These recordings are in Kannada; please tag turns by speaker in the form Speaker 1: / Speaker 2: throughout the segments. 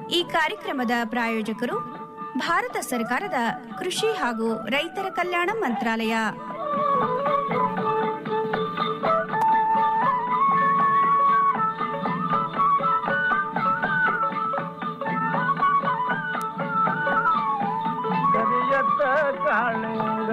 Speaker 1: ಈ ಕಾರ್ಯಕ್ರಮದ ಪ್ರಾಯೋಜಕರು ಭಾರತ ಸರ್ಕಾರದ ಕೃಷಿ ಹಾಗೂ ರೈತರ ಕಲ್ಯಾಣ ಮಂತ್ರಾಲಯ
Speaker 2: ಕರಿಯತ್ತ ಕಾಳಿಂಗ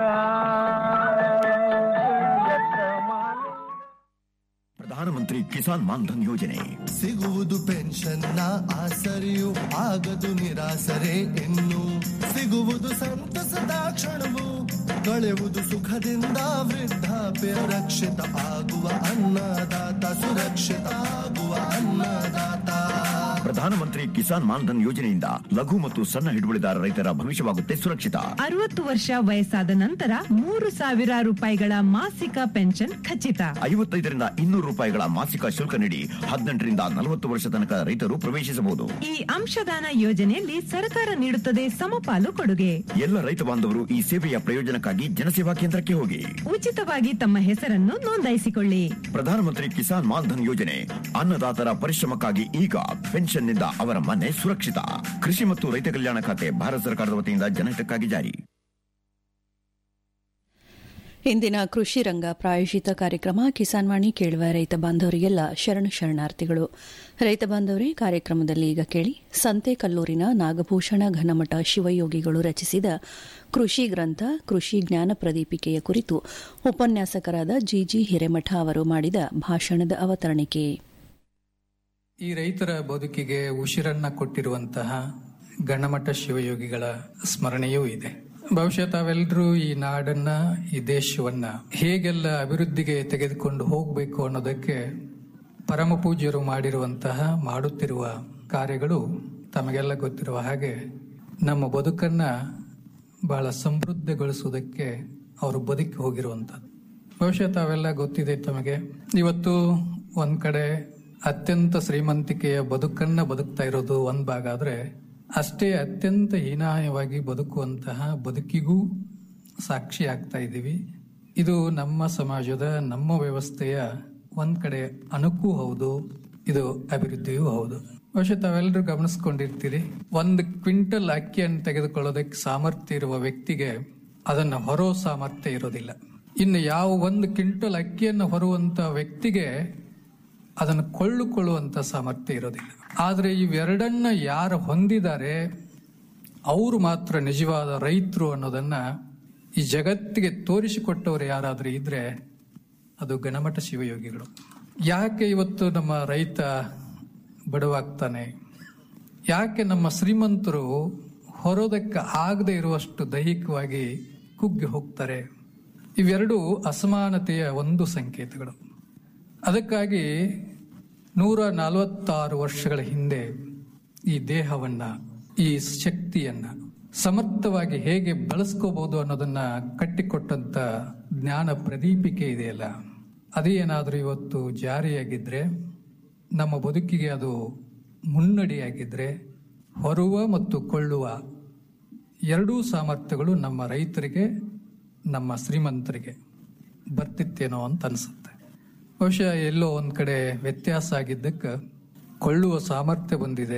Speaker 2: ಕರಿಯತ್ತ ಮಾಲಿಂಗ
Speaker 3: ಪ್ರಧಾನಮಂತ್ರಿ ಕಿಸಾನ್ ಮಾನ್ಧನ್ ಯೋಜನೆ
Speaker 4: ಸಿಗುವುದು ಪೆನ್ಷನ್ನ ಆಸರೆಯು ಆಗದು ನಿರಾಸರೆ ಇನ್ನು ಸಿಗುವುದು ಸಂತಸದ ಕ್ಷಣವು ಕಳೆಯುವುದು ಸುಖದಿಂದ ವೃದ್ಧಾಪ್ಯ ರಕ್ಷಿತ ಆಗುವ ಅನ್ನದಾತ ಸುರಕ್ಷಿತ ಆಗುವ ಅನ್ನದಾತ
Speaker 3: ಪ್ರಧಾನಮಂತ್ರಿ ಕಿಸಾನ್ ಮಾನ್ಧನ್ ಯೋಜನೆಯಿಂದ ಲಘು ಮತ್ತು ಸಣ್ಣ ಹಿಡುವಳಿದಾರ ರೈತರ ಭವಿಷ್ಯವಾಗುತ್ತೆ ಸುರಕ್ಷಿತ
Speaker 5: ಅರವತ್ತು ವರ್ಷ ವಯಸ್ಸಾದ ನಂತರ ಮೂರು ಸಾವಿರ ರೂಪಾಯಿಗಳ ಮಾಸಿಕ ಪೆನ್ಷನ್ ಖಚಿತ
Speaker 3: ಐವತ್ತೈದರಿಂದ ಇನ್ನೂರು ರೂಪಾಯಿಗಳ ಮಾಸಿಕ ಶುಲ್ಕ ನೀಡಿ ಹದಿನೆಂಟರಿಂದ ನಲವತ್ತು ವರ್ಷ ತನಕ ರೈತರು ಪ್ರವೇಶಿಸಬಹುದು
Speaker 5: ಈ ಅಂಶದಾನ ಯೋಜನೆಯಲ್ಲಿ ಸರ್ಕಾರ ನೀಡುತ್ತದೆ ಸಮಪಾಲು ಕೊಡುಗೆ
Speaker 3: ಎಲ್ಲ ರೈತ ಬಾಂಧವರು ಈ ಸೇವೆಯ ಪ್ರಯೋಜನಕ್ಕಾಗಿ ಜನಸೇವಾ ಕೇಂದ್ರಕ್ಕೆ ಹೋಗಿ
Speaker 5: ಉಚಿತವಾಗಿ ತಮ್ಮ ಹೆಸರನ್ನು ನೋಂದಾಯಿಸಿಕೊಳ್ಳಿ
Speaker 3: ಪ್ರಧಾನಮಂತ್ರಿ ಕಿಸಾನ್ ಮಾನ್ಧನ್ ಯೋಜನೆ ಅನ್ನದಾತರ ಪರಿಶ್ರಮಕ್ಕಾಗಿ ಈಗ ಪೆನ್ಷನ್ನಿಂದ ಅವರ ಮನೆ ಸುರಕ್ಷಿತ ಕೃಷಿ ಮತ್ತು ರೈತ ಕಲ್ಯಾಣ ಖಾತೆ ಭಾರತ ಸರ್ಕಾರದ ವತಿಯಿಂದ ಜನಹಿತಕ್ಕಾಗಿ ಜಾರಿ
Speaker 6: ಇಂದಿನ ಕೃಷಿ ರಂಗ ಪ್ರಾಯೋಜಿತ ಕಾರ್ಯಕ್ರಮ ಕಿಸಾನ್ ವಾಣಿ ಕೇಳುವ ರೈತ ಬಾಂಧವರಿಗೆಲ್ಲ ಶರಣ ಶರಣಾರ್ಥಿಗಳು ರೈತ ಬಾಂಧವರೇ ಕಾರ್ಯಕ್ರಮದಲ್ಲಿ ಈಗ ಕೇಳಿ ಸಂತೆಕಲ್ಲೂರಿನ ನಾಗಭೂಷಣ ಘನಮಠ ಶಿವಯೋಗಿಗಳು ರಚಿಸಿದ ಕೃಷಿ ಗ್ರಂಥ ಕೃಷಿ ಜ್ಞಾನ ಪ್ರದೀಪಿಕೆಯ ಕುರಿತು ಉಪನ್ಯಾಸಕರಾದ ಜಿಜಿ ಹಿರೇಮಠ ಅವರು ಮಾಡಿದ ಭಾಷಣದ ಅವತರಣಿಕೆ
Speaker 7: ಈ ರೈತರ ಬದುಕಿಗೆ ಉಸಿರನ್ನ ಕೊಟ್ಟಿರುವಂತಹ ಗಣಮಠ ಶಿವಯೋಗಿಗಳ ಸ್ಮರಣೆಯೂ ಇದೆ ಬಹುಶಃ ತಾವೆಲ್ಲರೂ ಈ ನಾಡನ್ನ ಈ ದೇಶವನ್ನ ಹೇಗೆಲ್ಲ ಅಭಿವೃದ್ಧಿಗೆ ತೆಗೆದುಕೊಂಡು ಹೋಗಬೇಕು ಅನ್ನೋದಕ್ಕೆ ಪರಮ ಪೂಜ್ಯರು ಮಾಡಿರುವಂತಹ ಮಾಡುತ್ತಿರುವ ಕಾರ್ಯಗಳು ತಮಗೆಲ್ಲ ಗೊತ್ತಿರುವ ಹಾಗೆ ನಮ್ಮ ಬದುಕನ್ನ ಬಹಳ ಸಮೃದ್ಧಗೊಳಿಸುವುದಕ್ಕೆ ಅವರು ಬದುಕಿ ಹೋಗಿರುವಂಥದ್ದು ಬಹುಶಃ ತಾವೆಲ್ಲ ಗೊತ್ತಿದೆ ತಮಗೆ ಇವತ್ತು ಒಂದ್ ಕಡೆ ಅತ್ಯಂತ ಶ್ರೀಮಂತಿಕೆಯ ಬದುಕನ್ನ ಬದುಕ್ತಾ ಇರೋದು ಒಂದ್ ಭಾಗ ಆದ್ರೆ ಅಷ್ಟೇ ಅತ್ಯಂತ ಹೀನಾಯವಾಗಿ ಬದುಕುವಂತಹ ಬದುಕಿಗೂ ಸಾಕ್ಷಿ ಆಗ್ತಾ ಇದ್ದೀವಿ ಇದು ನಮ್ಮ ಸಮಾಜದ ನಮ್ಮ ವ್ಯವಸ್ಥೆಯ ಒಂದ್ ಕಡೆ ಅಣುಕೂ ಹೌದು ಇದು ಅಭಿವೃದ್ಧಿಯೂ ಹೌದು ಬಹುಶಃ ತಾವೆಲ್ಲರೂ ಗಮನಿಸ್ಕೊಂಡಿರ್ತೀರಿ ಒಂದು ಕ್ವಿಂಟಲ್ ಅಕ್ಕಿಯನ್ನು ತೆಗೆದುಕೊಳ್ಳೋದಕ್ಕೆ ಸಾಮರ್ಥ್ಯ ಇರುವ ವ್ಯಕ್ತಿಗೆ ಅದನ್ನು ಹೊರೋ ಸಾಮರ್ಥ್ಯ ಇರೋದಿಲ್ಲ ಇನ್ನು ಯಾವ ಒಂದು ಕ್ವಿಂಟಲ್ ಅಕ್ಕಿಯನ್ನು ಹೊರುವಂತ ವ್ಯಕ್ತಿಗೆ ಅದನ್ನು ಕೊಳ್ಳುಕೊಳ್ಳುವಂತ ಸಾಮರ್ಥ್ಯ ಇರೋದಿಲ್ಲ ಆದರೆ ಇವೆರಡನ್ನ ಯಾರು ಹೊಂದಿದ್ದಾರೆ ಅವರು ಮಾತ್ರ ನಿಜವಾದ ರೈತರು ಅನ್ನೋದನ್ನ ಈ ಜಗತ್ತಿಗೆ ತೋರಿಸಿಕೊಟ್ಟವರು ಯಾರಾದ್ರೂ ಇದ್ರೆ ಅದು ಗಣಮಠ ಶಿವಯೋಗಿಗಳು ಯಾಕೆ ಇವತ್ತು ನಮ್ಮ ರೈತ ಬಡವಾಗ್ತಾನೆ ಯಾಕೆ ನಮ್ಮ ಶ್ರೀಮಂತರು ಹೊರೋದಕ್ಕೆ ಆಗದೆ ಇರುವಷ್ಟು ದೈಹಿಕವಾಗಿ ಕುಗ್ಗಿ ಹೋಗ್ತಾರೆ ಇವೆರಡೂ ಅಸಮಾನತೆಯ ಒಂದು ಸಂಕೇತಗಳು ಅದಕ್ಕಾಗಿ ನೂರ ನಲವತ್ತಾರು ವರ್ಷಗಳ ಹಿಂದೆ ಈ ದೇಹವನ್ನ ಈ ಶಕ್ತಿಯನ್ನ ಸಮರ್ಥವಾಗಿ ಹೇಗೆ ಬಳಸ್ಕೋಬಹುದು ಅನ್ನೋದನ್ನ ಕಟ್ಟಿಕೊಟ್ಟಂತ ಜ್ಞಾನ ಪ್ರದೀಪಿಕೆ ಇದೆಯಲ್ಲ ಅದೇನಾದ್ರೂ ಇವತ್ತು ಜಾರಿಯಾಗಿದ್ರೆ ನಮ್ಮ ಬದುಕಿಗೆ ಅದು ಮುನ್ನಡಿಯಾಗಿದ್ರೆ ಹೊರುವ ಮತ್ತು ಕೊಳ್ಳುವ ಎರಡೂ ಸಾಮರ್ಥ್ಯಗಳು ನಮ್ಮ ರೈತರಿಗೆ ನಮ್ಮ ಶ್ರೀಮಂತರಿಗೆ ಬರ್ತಿತ್ತೇನೋ ಅಂತ ಅನ್ಸುತ್ತೆ ಬಹುಶಃ ಎಲ್ಲೋ ಒಂದ್ ಕಡೆ ವ್ಯತ್ಯಾಸ ಆಗಿದ್ದಕ್ಕೆ ಕೊಳ್ಳುವ ಸಾಮರ್ಥ್ಯ ಬಂದಿದೆ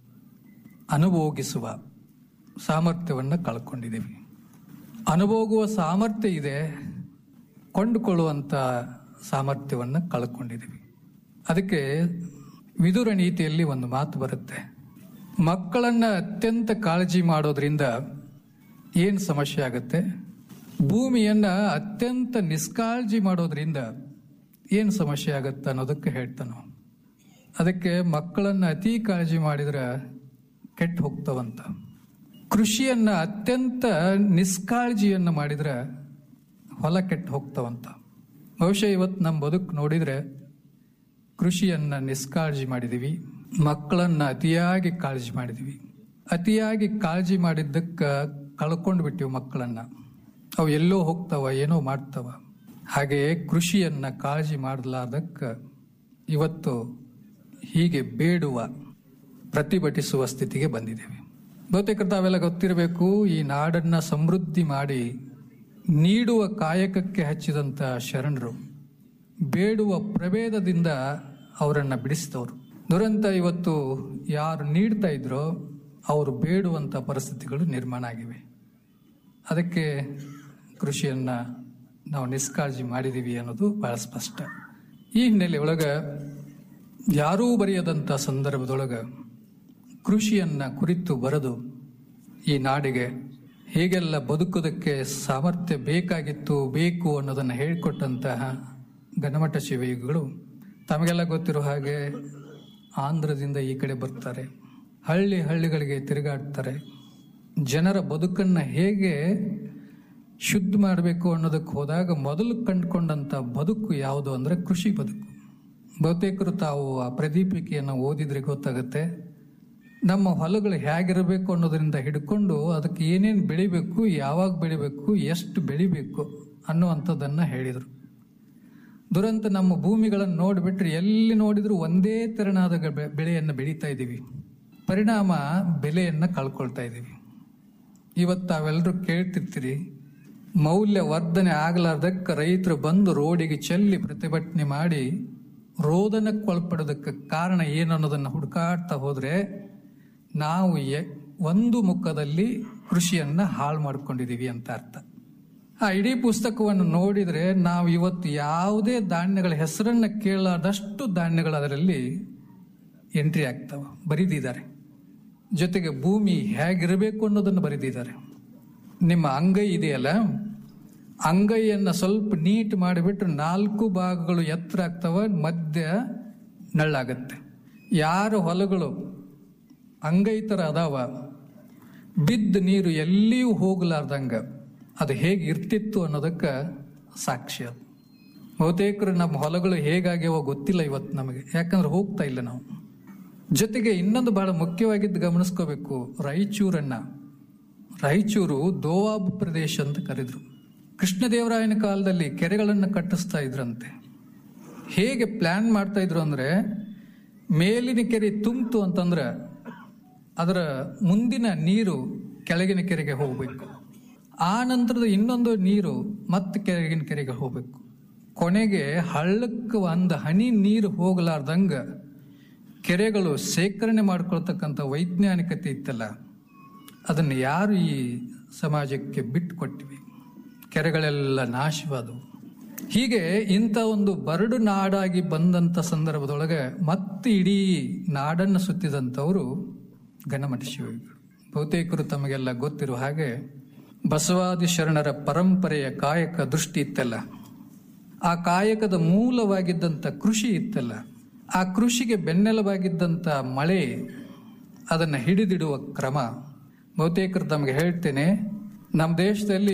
Speaker 7: ಅನುಭೋಗಿಸುವ ಸಾಮರ್ಥ್ಯವನ್ನು ಕಳ್ಕೊಂಡಿದ್ದೀವಿ ಅನುಭೋಗುವ ಸಾಮರ್ಥ್ಯ ಇದೆ ಕೊಂಡುಕೊಳ್ಳುವಂತ ಸಾಮರ್ಥ್ಯವನ್ನು ಕಳ್ಕೊಂಡಿದ್ದೀವಿ ಅದಕ್ಕೆ ವಿದುರ ನೀತಿಯಲ್ಲಿ ಒಂದು ಮಾತು ಬರುತ್ತೆ ಮಕ್ಕಳನ್ನ ಅತ್ಯಂತ ಕಾಳಜಿ ಮಾಡೋದ್ರಿಂದ ಏನ್ ಸಮಸ್ಯೆ ಆಗುತ್ತೆ ಭೂಮಿಯನ್ನ ಅತ್ಯಂತ ನಿಷ್ಕಾಳಜಿ ಮಾಡೋದ್ರಿಂದ ಏನ್ ಸಮಸ್ಯೆ ಆಗತ್ತೆ ಅನ್ನೋದಕ್ಕೆ ಹೇಳ್ತಾನು ಅದಕ್ಕೆ ಮಕ್ಕಳನ್ನ ಅತಿ ಕಾಳಜಿ ಮಾಡಿದ್ರೆ ಕೆಟ್ಟ ಹೋಗ್ತಾವಂತ ಕೃಷಿಯನ್ನ ಅತ್ಯಂತ ನಿಷ್ಕಾಳಜಿಯನ್ನ ಮಾಡಿದ್ರೆ ಹೊಲ ಕೆಟ್ಟ ಹೋಗ್ತಾವಂತ ಬಹುಶಃ ಇವತ್ತು ನಮ್ಮ ಬದುಕು ನೋಡಿದ್ರೆ ಕೃಷಿಯನ್ನ ನಿಷ್ಕಾಳಜಿ ಮಾಡಿದೀವಿ ಮಕ್ಕಳನ್ನ ಅತಿಯಾಗಿ ಕಾಳಜಿ ಮಾಡಿದೀವಿ ಅತಿಯಾಗಿ ಕಾಳಜಿ ಮಾಡಿದ್ದಕ್ಕ ಕಳ್ಕೊಂಡು ಬಿಟ್ಟಿವಿ ಮಕ್ಕಳನ್ನ ಅವು ಎಲ್ಲೋ ಹೋಗ್ತಾವ ಏನೋ ಮಾಡ್ತಾವ ಹಾಗೆಯೇ ಕೃಷಿಯನ್ನ ಕಾಳಜಿ ಮಾಡಲಾರ್ದಕ್ಕ ಇವತ್ತು ಹೀಗೆ ಬೇಡುವ ಪ್ರತಿಭಟಿಸುವ ಸ್ಥಿತಿಗೆ ಬಂದಿದ್ದೇವೆ ಬಹುತೇಕ ತಾವೆಲ್ಲ ಗೊತ್ತಿರಬೇಕು ಈ ನಾಡನ್ನ ಸಮೃದ್ಧಿ ಮಾಡಿ ನೀಡುವ ಕಾಯಕಕ್ಕೆ ಹಚ್ಚಿದಂತ ಶರಣರು ಬೇಡುವ ಪ್ರಭೇದದಿಂದ ಅವರನ್ನ ಬಿಡಿಸಿದವರು ದುರಂತ ಇವತ್ತು ಯಾರು ನೀಡ್ತಾ ಇದ್ರೋ ಅವರು ಬೇಡುವಂಥ ಪರಿಸ್ಥಿತಿಗಳು ನಿರ್ಮಾಣ ಆಗಿವೆ ಅದಕ್ಕೆ ಕೃಷಿಯನ್ನು ನಾವು ನಿಷ್ಕಾಳಜಿ ಮಾಡಿದ್ದೀವಿ ಅನ್ನೋದು ಬಹಳ ಸ್ಪಷ್ಟ ಈ ಹಿನ್ನೆಲೆ ಒಳಗ ಯಾರೂ ಬರೆಯದಂಥ ಸಂದರ್ಭದೊಳಗ ಕೃಷಿಯನ್ನ ಕುರಿತು ಬರೆದು ಈ ನಾಡಿಗೆ ಹೇಗೆಲ್ಲ ಬದುಕೋದಕ್ಕೆ ಸಾಮರ್ಥ್ಯ ಬೇಕಾಗಿತ್ತು ಬೇಕು ಅನ್ನೋದನ್ನು ಹೇಳಿಕೊಟ್ಟಂತಹ ಘನಮಠ ಶಿವಯುಗಳು ತಮಗೆಲ್ಲ ಗೊತ್ತಿರೋ ಹಾಗೆ ಆಂಧ್ರದಿಂದ ಈ ಕಡೆ ಬರ್ತಾರೆ ಹಳ್ಳಿ ಹಳ್ಳಿಗಳಿಗೆ ತಿರುಗಾಡ್ತಾರೆ ಜನರ ಬದುಕನ್ನು ಹೇಗೆ ಶುದ್ಧ ಮಾಡಬೇಕು ಅನ್ನೋದಕ್ಕೆ ಹೋದಾಗ ಮೊದಲು ಕಂಡುಕೊಂಡಂಥ ಬದುಕು ಯಾವುದು ಅಂದರೆ ಕೃಷಿ ಬದುಕು ಬಹುತೇಕರು ತಾವು ಆ ಪ್ರದೀಪಿಕೆಯನ್ನು ಓದಿದ್ರೆ ಗೊತ್ತಾಗುತ್ತೆ ನಮ್ಮ ಹೊಲಗಳು ಹೇಗಿರಬೇಕು ಅನ್ನೋದರಿಂದ ಹಿಡ್ಕೊಂಡು ಅದಕ್ಕೆ ಏನೇನು ಬೆಳಿಬೇಕು ಯಾವಾಗ ಬೆಳಿಬೇಕು ಎಷ್ಟು ಬೆಳಿಬೇಕು ಅನ್ನುವಂಥದ್ದನ್ನು ಹೇಳಿದರು ದುರಂತ ನಮ್ಮ ಭೂಮಿಗಳನ್ನು ನೋಡಿಬಿಟ್ರೆ ಎಲ್ಲಿ ನೋಡಿದ್ರು ಒಂದೇ ತೆರನಾದ ಬೆ- ಬೆಳೆಯನ್ನು ಬೆಳೀತಾ ಇದ್ದೀವಿ ಪರಿಣಾಮ ಬೆಲೆಯನ್ನು ಕಳ್ಕೊಳ್ತಾ ಇದ್ದೀವಿ ಇವತ್ತು ತಾವೆಲ್ಲರೂ ಕೇಳ್ತಿರ್ತೀರಿ ಮೌಲ್ಯ ವರ್ಧನೆ ಆಗಲಾರ್ದಕ್ಕೆ ರೈತರು ಬಂದು ರೋಡಿಗೆ ಚೆಲ್ಲಿ ಪ್ರತಿಭಟನೆ ಮಾಡಿ ರೋದನಕ್ಕೊಳಪಡೋದಕ್ಕೆ ಕಾರಣ ಏನು ಅನ್ನೋದನ್ನು ಹುಡುಕಾಡ್ತಾ ಹೋದ್ರೆ ನಾವು ಎ- ಒಂದು ಮುಖದಲ್ಲಿ ಕೃಷಿಯನ್ನ ಹಾಳು ಮಾಡ್ಕೊಂಡಿದೀವಿ ಅಂತ ಅರ್ಥ ಆ ಇಡೀ ಪುಸ್ತಕವನ್ನು ನೋಡಿದ್ರೆ ನಾವು ಇವತ್ತು ಯಾವುದೇ ಧಾನ್ಯಗಳ ಹೆಸರನ್ನ ಕೇಳಲಾರ್ದಷ್ಟು ಧಾನ್ಯಗಳು ಅದರಲ್ಲಿ ಎಂಟ್ರಿ ಆಗ್ತವೆ ಬರೀದಿದ್ದಾರೆ ಜೊತೆಗೆ ಭೂಮಿ ಹೇಗಿರಬೇಕು ಅನ್ನೋದನ್ನು ಬರೆದಿದ್ದಾರೆ ನಿಮ್ಮ ಅಂಗೈ ಇದೆಯಲ್ಲ ಅಂಗೈಯನ್ನು ಸ್ವಲ್ಪ ನೀಟ್ ಮಾಡಿಬಿಟ್ರೆ ನಾಲ್ಕು ಭಾಗಗಳು ಎತ್ತರ ಆಗ್ತವ ಮಧ್ಯ ನಳ್ಳಾಗತ್ತೆ ಯಾರ ಹೊಲಗಳು ಅಂಗೈ ಥರ ಅದಾವ ಬಿದ್ದ ನೀರು ಎಲ್ಲಿಯೂ ಹೋಗಲಾರ್ದಂಗ ಅದು ಹೇಗೆ ಇರ್ತಿತ್ತು ಅನ್ನೋದಕ್ಕೆ ಸಾಕ್ಷಿ ಅದು ಬಹುತೇಕರು ನಮ್ಮ ಹೊಲಗಳು ಹೇಗಾಗ್ಯಾವೋ ಗೊತ್ತಿಲ್ಲ ಇವತ್ತು ನಮಗೆ ಯಾಕಂದ್ರೆ ಹೋಗ್ತಾ ಇಲ್ಲ ನಾವು ಜೊತೆಗೆ ಇನ್ನೊಂದು ಬಹಳ ಮುಖ್ಯವಾಗಿದ್ದು ಗಮನಿಸ್ಕೋಬೇಕು ರಾಯಚೂರನ್ನ ರಾಯಚೂರು ದೋವಾಬ್ ಪ್ರದೇಶ ಅಂತ ಕರೆದ್ರು ಕೃಷ್ಣದೇವರಾಯನ ಕಾಲದಲ್ಲಿ ಕೆರೆಗಳನ್ನು ಕಟ್ಟಿಸ್ತಾ ಇದ್ರಂತೆ ಹೇಗೆ ಪ್ಲಾನ್ ಮಾಡ್ತಾ ಇದ್ರು ಅಂದ್ರೆ ಮೇಲಿನ ಕೆರೆ ತುಂಬ್ತು ಅಂತಂದ್ರೆ ಅದರ ಮುಂದಿನ ನೀರು ಕೆಳಗಿನ ಕೆರೆಗೆ ಹೋಗಬೇಕು ಆ ನಂತರದ ಇನ್ನೊಂದು ನೀರು ಮತ್ತೆ ಕೆಳಗಿನ ಕೆರೆಗೆ ಹೋಗಬೇಕು ಕೊನೆಗೆ ಹಳ್ಳಕ್ಕೆ ಒಂದು ಹನಿ ನೀರು ಹೋಗಲಾರ್ದಂಗ ಕೆರೆಗಳು ಸೇಕರಣೆ ಮಾಡ್ಕೊಳ್ತಕ್ಕಂಥ ವೈಜ್ಞಾನಿಕತೆ ಇತ್ತಲ್ಲ ಅದನ್ನು ಯಾರು ಈ ಸಮಾಜಕ್ಕೆ ಬಿಟ್ಟು ಕೊಟ್ಟಿವಿ ಕೆರೆಗಳೆಲ್ಲ ನಾಶವಾದವು ಹೀಗೆ ಇಂಥ ಒಂದು ಬರಡು ನಾಡಾಗಿ ಬಂದಂಥ ಸಂದರ್ಭದೊಳಗೆ ಮತ್ತೆ ಇಡೀ ನಾಡನ್ನು ಸುತ್ತಿದಂಥವರು ಗಣಮಠ ಶಿವಗಳು ಬಹುತೇಕರು ತಮಗೆಲ್ಲ ಗೊತ್ತಿರುವ ಹಾಗೆ ಬಸವಾದಿ ಶರಣರ ಪರಂಪರೆಯ ಕಾಯಕ ದೃಷ್ಟಿ ಇತ್ತಲ್ಲ ಆ ಕಾಯಕದ ಮೂಲವಾಗಿದ್ದಂಥ ಕೃಷಿ ಇತ್ತಲ್ಲ ಆ ಕೃಷಿಗೆ ಬೆನ್ನೆಲುಬಾಗಿದ್ದಂಥ ಮಳೆ ಅದನ್ನು ಹಿಡಿದಿಡುವ ಕ್ರಮ ಬಹುತೇಕರು ತಮಗೆ ಹೇಳ್ತೇನೆ ನಮ್ಮ ದೇಶದಲ್ಲಿ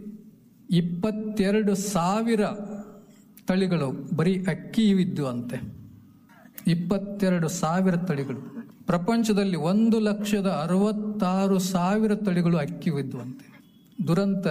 Speaker 7: ಇಪ್ಪತ್ತೆರಡು ಸಾವಿರ ತಳಿಗಳು ಬರೀ ಅಕ್ಕಿ ಇದ್ದು ಅಂತೆ ಇಪ್ಪತ್ತೆರಡು ಸಾವಿರ ತಳಿಗಳು ಪ್ರಪಂಚದಲ್ಲಿ ಒಂದು ಲಕ್ಷದ ಅರವತ್ತಾರು ಸಾವಿರ ತಳಿಗಳು ಅಕ್ಕಿ ಇದ್ವಂತೆ ದುರಂತ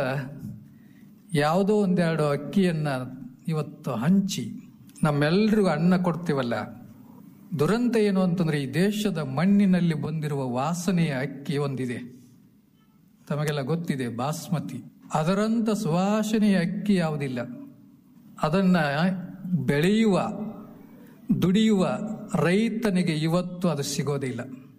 Speaker 7: ಯಾವುದೋ ಒಂದೆರಡು ಅಕ್ಕಿಯನ್ನ ಇವತ್ತು ಹಂಚಿ ನಮ್ಮೆಲ್ರಿಗೂ ಅನ್ನ ಕೊಡ್ತೀವಲ್ಲ ದುರಂತ ಏನು ಅಂತಂದ್ರೆ ಈ ದೇಶದ ಮಣ್ಣಿನಲ್ಲಿ ಬಂದಿರುವ ವಾಸನೆಯ ಅಕ್ಕಿ ಒಂದಿದೆ ತಮಗೆಲ್ಲ ಗೊತ್ತಿದೆ ಬಾಸ್ಮತಿ ಅದರಂತ ಸುವಾಸನೆಯ ಅಕ್ಕಿ ಯಾವುದಿಲ್ಲ ಅದನ್ನ ಬೆಳೆಯುವ ದುಡಿಯುವ ರೈತನಿಗೆ ಇವತ್ತು ಅದು ಸಿಗೋದಿಲ್ಲ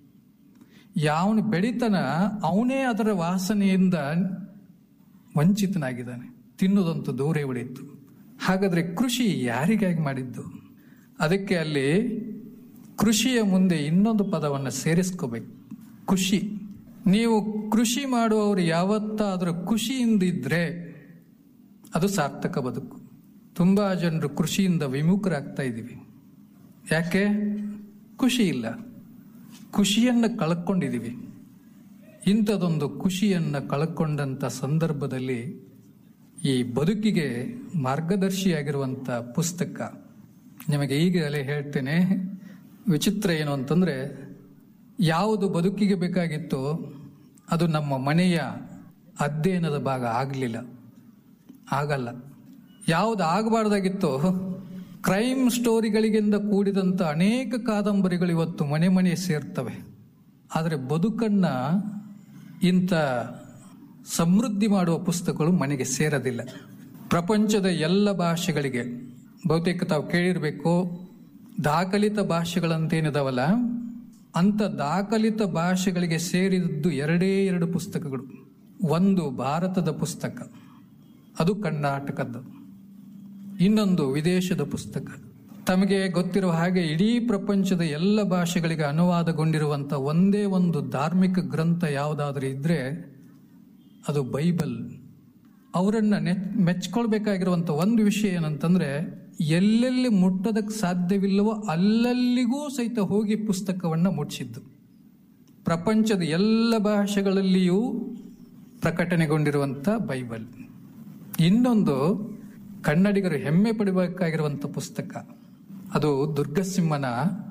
Speaker 7: ಯಾವನು ಬೆಳಿತಾನ ಅವನೇ ಅದರ ವಾಸನೆಯಿಂದ ವಂಚಿತನಾಗಿದ್ದಾನೆ ತಿನ್ನುವುದಂತೂ ದೂರೇ ಉಳಿಯಿತು ಹಾಗಾದ್ರೆ ಕೃಷಿ ಯಾರಿಗಾಗಿ ಮಾಡಿದ್ದು ಅದಕ್ಕೆ ಅಲ್ಲಿ ಕೃಷಿಯ ಮುಂದೆ ಇನ್ನೊಂದು ಪದವನ್ನು ಸೇರಿಸ್ಕೋಬೇಕು ಖುಷಿ ನೀವು ಕೃಷಿ ಮಾಡುವವರು ಯಾವತ್ತಾದರೂ ಖುಷಿಯಿಂದ ಇದ್ರೆ ಅದು ಸಾರ್ಥಕ ಬದುಕು ತುಂಬಾ ಜನರು ಕೃಷಿಯಿಂದ ವಿಮುಖರಾಗ್ತಾ ಇದ್ದೀವಿ ಯಾಕೆ ಖುಷಿ ಇಲ್ಲ ಖುಷಿಯನ್ನು ಕಳ್ಕೊಂಡಿದ್ದೀವಿ ಇಂಥದೊಂದು ಖುಷಿಯನ್ನು ಕಳ್ಕೊಂಡಂಥ ಸಂದರ್ಭದಲ್ಲಿ ಈ ಬದುಕಿಗೆ ಮಾರ್ಗದರ್ಶಿಯಾಗಿರುವಂಥ ಪುಸ್ತಕ ನಿಮಗೆ ಈಗಲೇ ಹೇಳ್ತೇನೆ ವಿಚಿತ್ರ ಏನು ಅಂತಂದ್ರೆ ಯಾವುದು ಬದುಕಿಗೆ ಬೇಕಾಗಿತ್ತೋ ಅದು ನಮ್ಮ ಮನೆಯ ಅಧ್ಯಯನದ ಭಾಗ ಆಗಲಿಲ್ಲ ಆಗಲ್ಲ ಯಾವುದು ಆಗಬಾರ್ದಾಗಿತ್ತೋ ಕ್ರೈಮ್ ಸ್ಟೋರಿಗಳಿಗಿಂದ ಕೂಡಿದಂಥ ಅನೇಕ ಕಾದಂಬರಿಗಳು ಇವತ್ತು ಮನೆ ಮನೆ ಸೇರ್ತವೆ ಆದರೆ ಬದುಕನ್ನ ಇಂಥ ಸಮೃದ್ಧಿ ಮಾಡುವ ಪುಸ್ತಕಗಳು ಮನೆಗೆ ಸೇರದಿಲ್ಲ ಪ್ರಪಂಚದ ಎಲ್ಲ ಭಾಷೆಗಳಿಗೆ ಬಹುತೇಕ ತಾವು ಕೇಳಿರಬೇಕು ದಾಖಲಿತ ಭಾಷೆಗಳಂತೇನಿದಾವಲ್ಲ ಅಂತ ದಾಖಲಿತ ಭಾಷೆಗಳಿಗೆ ಸೇರಿದ್ದು ಎರಡೇ ಎರಡು ಪುಸ್ತಕಗಳು ಒಂದು ಭಾರತದ ಪುಸ್ತಕ ಅದು ಕರ್ನಾಟಕದ್ದು ಇನ್ನೊಂದು ವಿದೇಶದ ಪುಸ್ತಕ ತಮಗೆ ಗೊತ್ತಿರುವ ಹಾಗೆ ಇಡೀ ಪ್ರಪಂಚದ ಎಲ್ಲ ಭಾಷೆಗಳಿಗೆ ಅನುವಾದಗೊಂಡಿರುವಂತ ಒಂದೇ ಒಂದು ಧಾರ್ಮಿಕ ಗ್ರಂಥ ಯಾವುದಾದ್ರೂ ಇದ್ರೆ ಅದು ಬೈಬಲ್ ಅವರನ್ನ ನೆಚ್ ಮೆಚ್ಕೊಳ್ಬೇಕಾಗಿರುವಂತ ಒಂದು ವಿಷಯ ಏನಂತಂದ್ರೆ ಎಲ್ಲೆಲ್ಲಿ ಮುಟ್ಟದಕ್ಕೆ ಸಾಧ್ಯವಿಲ್ಲವೋ ಅಲ್ಲಲ್ಲಿಗೂ ಸಹಿತ ಹೋಗಿ ಪುಸ್ತಕವನ್ನ ಮುಟ್ಟಿಸಿದ್ದು ಪ್ರಪಂಚದ ಎಲ್ಲ ಭಾಷೆಗಳಲ್ಲಿಯೂ ಪ್ರಕಟಣೆಗೊಂಡಿರುವಂತ ಬೈಬಲ್ ಇನ್ನೊಂದು ಕನ್ನಡಿಗರು ಹೆಮ್ಮೆ ಪಡಬೇಕಾಗಿರುವಂತ ಪುಸ್ತಕ ಅದು ದುರ್ಗಸಿಂಹನ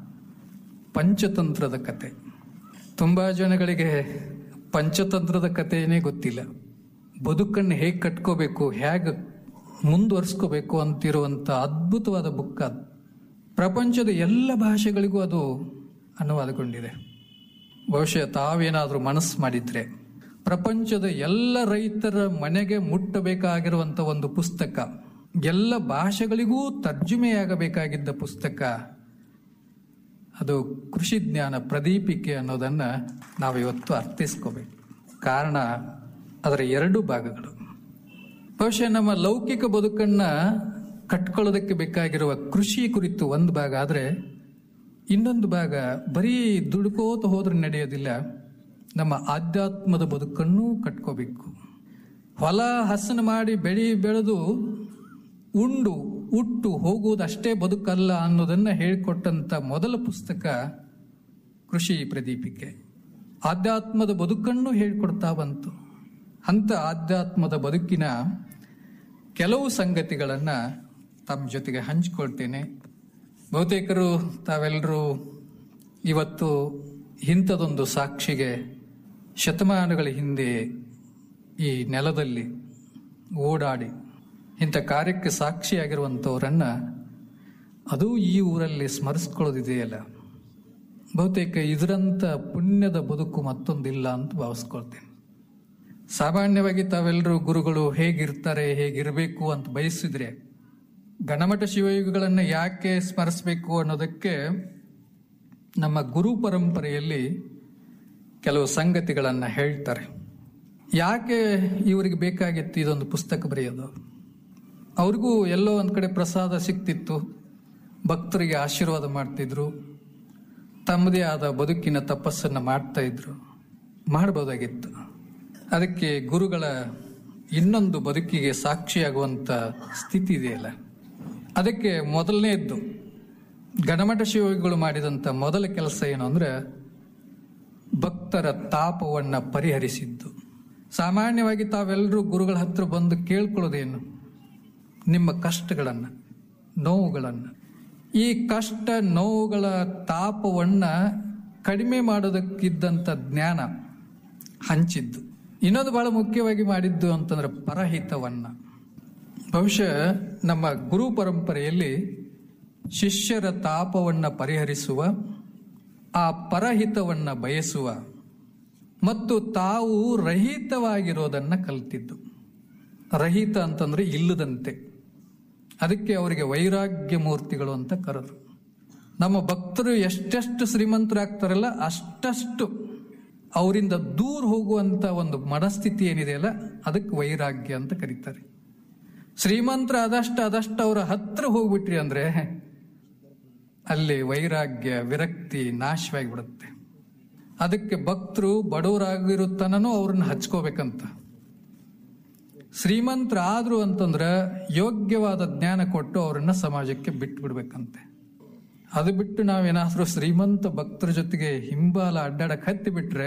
Speaker 7: ಪಂಚತಂತ್ರದ ಕತೆ ತುಂಬಾ ಜನಗಳಿಗೆ ಪಂಚತಂತ್ರದ ಕಥೆಯೇ ಗೊತ್ತಿಲ್ಲ ಬದುಕನ್ನು ಹೇಗೆ ಕಟ್ಕೋಬೇಕು ಹೇಗೆ ಮುಂದುವರಿಸ್ಕೋಬೇಕು ಅಂತಿರುವಂತ ಅದ್ಭುತವಾದ ಬುಕ್ ಅದು ಪ್ರಪಂಚದ ಎಲ್ಲ ಭಾಷೆಗಳಿಗೂ ಅದು ಅನುವಾದಗೊಂಡಿದೆ ಬಹುಶಃ ತಾವೇನಾದರೂ ಮನಸ್ಸು ಮಾಡಿದ್ರೆ ಪ್ರಪಂಚದ ಎಲ್ಲ ರೈತರ ಮನೆಗೆ ಮುಟ್ಟಬೇಕಾಗಿರುವಂತ ಒಂದು ಪುಸ್ತಕ ಎಲ್ಲ ಭಾಷೆಗಳಿಗೂ ತರ್ಜುಮೆಯಾಗಬೇಕಾಗಿದ್ದ ಪುಸ್ತಕ ಅದು ಕೃಷಿ ಜ್ಞಾನ ಪ್ರದೀಪಿಕೆ ಅನ್ನೋದನ್ನ ನಾವಿವತ್ತು ಅರ್ಥೈಸ್ಕೋಬೇಕು ಕಾರಣ ಅದರ ಎರಡು ಭಾಗಗಳು ಬಹುಶಃ ನಮ್ಮ ಲೌಕಿಕ ಬದುಕನ್ನ ಕಟ್ಕೊಳ್ಳೋದಕ್ಕೆ ಬೇಕಾಗಿರುವ ಕೃಷಿ ಕುರಿತು ಒಂದು ಭಾಗ ಆದ್ರೆ ಇನ್ನೊಂದು ಭಾಗ ಬರೀ ದುಡ್ಕೋತ ಹೋದ್ರೆ ನಡೆಯೋದಿಲ್ಲ ನಮ್ಮ ಆಧ್ಯಾತ್ಮದ ಬದುಕನ್ನೂ ಕಟ್ಕೋಬೇಕು ಹೊಲ ಹಸನು ಮಾಡಿ ಬೆಳಿ ಬೆಳೆದು ಉಂಡು ಉಟ್ಟು ಹೋಗುವುದಷ್ಟೇ ಬದುಕಲ್ಲ ಅನ್ನೋದನ್ನ ಹೇಳಿಕೊಟ್ಟಂತ ಮೊದಲ ಪುಸ್ತಕ ಕೃಷಿ ಪ್ರದೀಪಿಕೆ ಆಧ್ಯಾತ್ಮದ ಬದುಕನ್ನು ಹೇಳಿಕೊಡ್ತಾ ಬಂತು ಅಂತ ಆಧ್ಯಾತ್ಮದ ಬದುಕಿನ ಕೆಲವು ಸಂಗತಿಗಳನ್ನ ತಮ್ಮ ಜೊತೆಗೆ ಹಂಚಿಕೊಳ್ತೇನೆ ಬಹುತೇಕರು ತಾವೆಲ್ಲರೂ ಇವತ್ತು ಇಂಥದೊಂದು ಸಾಕ್ಷಿಗೆ ಶತಮಾನಗಳ ಹಿಂದೆ ಈ ನೆಲದಲ್ಲಿ ಓಡಾಡಿ ಇಂಥ ಕಾರ್ಯಕ್ಕೆ ಸಾಕ್ಷಿಯಾಗಿರುವಂಥವರನ್ನ ಅದು ಈ ಊರಲ್ಲಿ ಸ್ಮರಿಸ್ಕೊಳ್ಳೋದಿದೆಯಲ್ಲ ಬಹುತೇಕ ಇದರಂತ ಪುಣ್ಯದ ಬದುಕು ಮತ್ತೊಂದಿಲ್ಲ ಅಂತ ಭಾವಿಸ್ಕೊಳ್ತೇನೆ ಸಾಮಾನ್ಯವಾಗಿ ತಾವೆಲ್ಲರೂ ಗುರುಗಳು ಹೇಗಿರ್ತಾರೆ ಹೇಗಿರಬೇಕು ಅಂತ ಬಯಸಿದ್ರೆ ಗಣಮಠ ಶಿವಯುಗಗಳನ್ನು ಯಾಕೆ ಸ್ಮರಿಸಬೇಕು ಅನ್ನೋದಕ್ಕೆ ನಮ್ಮ ಗುರು ಪರಂಪರೆಯಲ್ಲಿ ಕೆಲವು ಸಂಗತಿಗಳನ್ನು ಹೇಳ್ತಾರೆ ಯಾಕೆ ಇವರಿಗೆ ಬೇಕಾಗಿತ್ತು ಇದೊಂದು ಪುಸ್ತಕ ಬರೆಯೋದು ಅವ್ರಿಗೂ ಎಲ್ಲೋ ಒಂದ್ ಕಡೆ ಪ್ರಸಾದ ಸಿಕ್ತಿತ್ತು ಭಕ್ತರಿಗೆ ಆಶೀರ್ವಾದ ಮಾಡ್ತಿದ್ರು ತಮ್ಮದೇ ಆದ ಬದುಕಿನ ತಪಸ್ಸನ್ನ ಮಾಡ್ತಾ ಇದ್ರು ಮಾಡಬಹುದಾಗಿತ್ತು ಅದಕ್ಕೆ ಗುರುಗಳ ಇನ್ನೊಂದು ಬದುಕಿಗೆ ಸಾಕ್ಷಿಯಾಗುವಂತ ಸ್ಥಿತಿ ಇದೆಯಲ್ಲ ಅದಕ್ಕೆ ಮೊದಲನೇದ್ದು ಗಣಮಠ ಶಿವಗಳು ಮಾಡಿದಂತ ಮೊದಲ ಕೆಲಸ ಏನು ಅಂದ್ರೆ ಭಕ್ತರ ತಾಪವನ್ನ ಪರಿಹರಿಸಿದ್ದು ಸಾಮಾನ್ಯವಾಗಿ ತಾವೆಲ್ಲರೂ ಗುರುಗಳ ಹತ್ರ ಬಂದು ಕೇಳ್ಕೊಳ್ಳೋದೇನು ನಿಮ್ಮ ಕಷ್ಟಗಳನ್ನ ನೋವುಗಳನ್ನ ಈ ಕಷ್ಟ ನೋವುಗಳ ತಾಪವನ್ನ ಕಡಿಮೆ ಮಾಡೋದಕ್ಕಿದ್ದಂತ ಜ್ಞಾನ ಹಂಚಿದ್ದು ಇನ್ನೊಂದು ಬಹಳ ಮುಖ್ಯವಾಗಿ ಮಾಡಿದ್ದು ಅಂತಂದ್ರೆ ಪರಹಿತವನ್ನ ಬಹುಶಃ ನಮ್ಮ ಗುರು ಪರಂಪರೆಯಲ್ಲಿ ಶಿಷ್ಯರ ತಾಪವನ್ನ ಪರಿಹರಿಸುವ ಆ ಪರಹಿತವನ್ನ ಬಯಸುವ ಮತ್ತು ತಾವು ರಹಿತವಾಗಿರೋದನ್ನ ಕಲಿತಿದ್ದು ರಹಿತ ಅಂತಂದ್ರೆ ಇಲ್ಲದಂತೆ ಅದಕ್ಕೆ ಅವರಿಗೆ ವೈರಾಗ್ಯ ಮೂರ್ತಿಗಳು ಅಂತ ಕರೆದು ನಮ್ಮ ಭಕ್ತರು ಎಷ್ಟೆಷ್ಟು ಶ್ರೀಮಂತರಾಗ್ತಾರಲ್ಲ ಅಷ್ಟಷ್ಟು ಅವರಿಂದ ದೂರ ಹೋಗುವಂತ ಒಂದು ಮನಸ್ಥಿತಿ ಏನಿದೆಯಲ್ಲ ಅದಕ್ಕೆ ವೈರಾಗ್ಯ ಅಂತ ಕರೀತಾರೆ ಶ್ರೀಮಂತರ ಅದಷ್ಟು ಅದಷ್ಟು ಅವರ ಹತ್ರ ಹೋಗ್ಬಿಟ್ರಿ ಅಂದ್ರೆ ಅಲ್ಲಿ ವೈರಾಗ್ಯ ವಿರಕ್ತಿ ನಾಶವಾಗಿ ಬಿಡುತ್ತೆ ಅದಕ್ಕೆ ಭಕ್ತರು ಬಡವರಾಗಿರೋ ತನನೂ ಅವ್ರನ್ನ ಹಚ್ಕೋಬೇಕಂತ ಶ್ರೀಮಂತರಾದ್ರು ಅಂತಂದ್ರ ಯೋಗ್ಯವಾದ ಜ್ಞಾನ ಕೊಟ್ಟು ಅವರನ್ನ ಸಮಾಜಕ್ಕೆ ಬಿಟ್ಟು ಬಿಡ್ಬೇಕಂತೆ ಅದು ಬಿಟ್ಟು ನಾವೇನಾದ್ರೂ ಶ್ರೀಮಂತ ಭಕ್ತರ ಜೊತೆಗೆ ಹಿಂಬಾಲ ಅಡ್ಡಾಡಕ್ ಹತ್ತಿ ಬಿಟ್ರೆ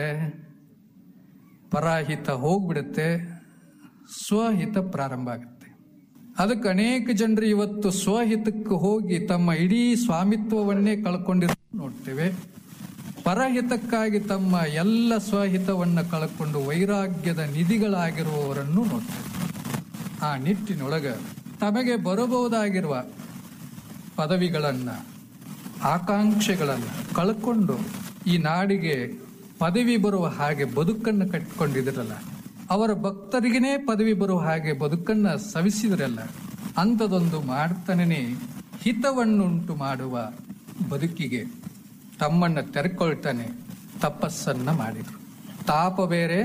Speaker 7: ಪರಾಹಿತ ಹೋಗ್ಬಿಡುತ್ತೆ ಸ್ವಹಿತ ಪ್ರಾರಂಭ ಆಗುತ್ತೆ ಅದಕ್ಕೆ ಅನೇಕ ಜನರು ಇವತ್ತು ಸ್ವಹಿತಕ್ಕೆ ಹೋಗಿ ತಮ್ಮ ಇಡೀ ಸ್ವಾಮಿತ್ವವನ್ನೇ ಕಳ್ಕೊಂಡಿರೋ ನೋಡ್ತೇವೆ ಪರಹಿತಕ್ಕಾಗಿ ತಮ್ಮ ಎಲ್ಲ ಸ್ವಹಿತವನ್ನ ಕಳ್ಕೊಂಡು ವೈರಾಗ್ಯದ ನಿಧಿಗಳಾಗಿರುವವರನ್ನು ನೋಡ್ತೇವೆ ಆ ನಿಟ್ಟಿನೊಳಗ ತಮಗೆ ಬರಬಹುದಾಗಿರುವ ಪದವಿಗಳನ್ನ ಆಕಾಂಕ್ಷೆಗಳನ್ನ ಕಳ್ಕೊಂಡು ಈ ನಾಡಿಗೆ ಪದವಿ ಬರುವ ಹಾಗೆ ಬದುಕನ್ನು ಕಟ್ಟಿಕೊಂಡಿದ್ರಲ್ಲ ಅವರ ಭಕ್ತರಿಗೇನೆ ಪದವಿ ಬರುವ ಹಾಗೆ ಬದುಕನ್ನ ಸವಿಸಿದ್ರಲ್ಲ ಅಂಥದೊಂದು ಮಾಡ್ತಾನೆ ಹಿತವನ್ನುಂಟು ಮಾಡುವ ಬದುಕಿಗೆ ತಮ್ಮನ್ನ ತೆರೆಕೊಳ್ತಾನೆ ತಪಸ್ಸನ್ನ ಮಾಡಿದ್ರು ತಾಪ ಬೇರೆ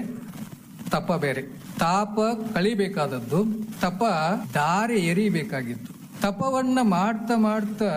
Speaker 7: ತಪ ಬೇರೆ ತಾಪ ಕಳಿಬೇಕಾದದ್ದು ತಪ ದಾರಿ ಎರಿಬೇಕಾಗಿತ್ತು ತಪವನ್ನ ಮಾಡ್ತಾ ಮಾಡ್ತಾ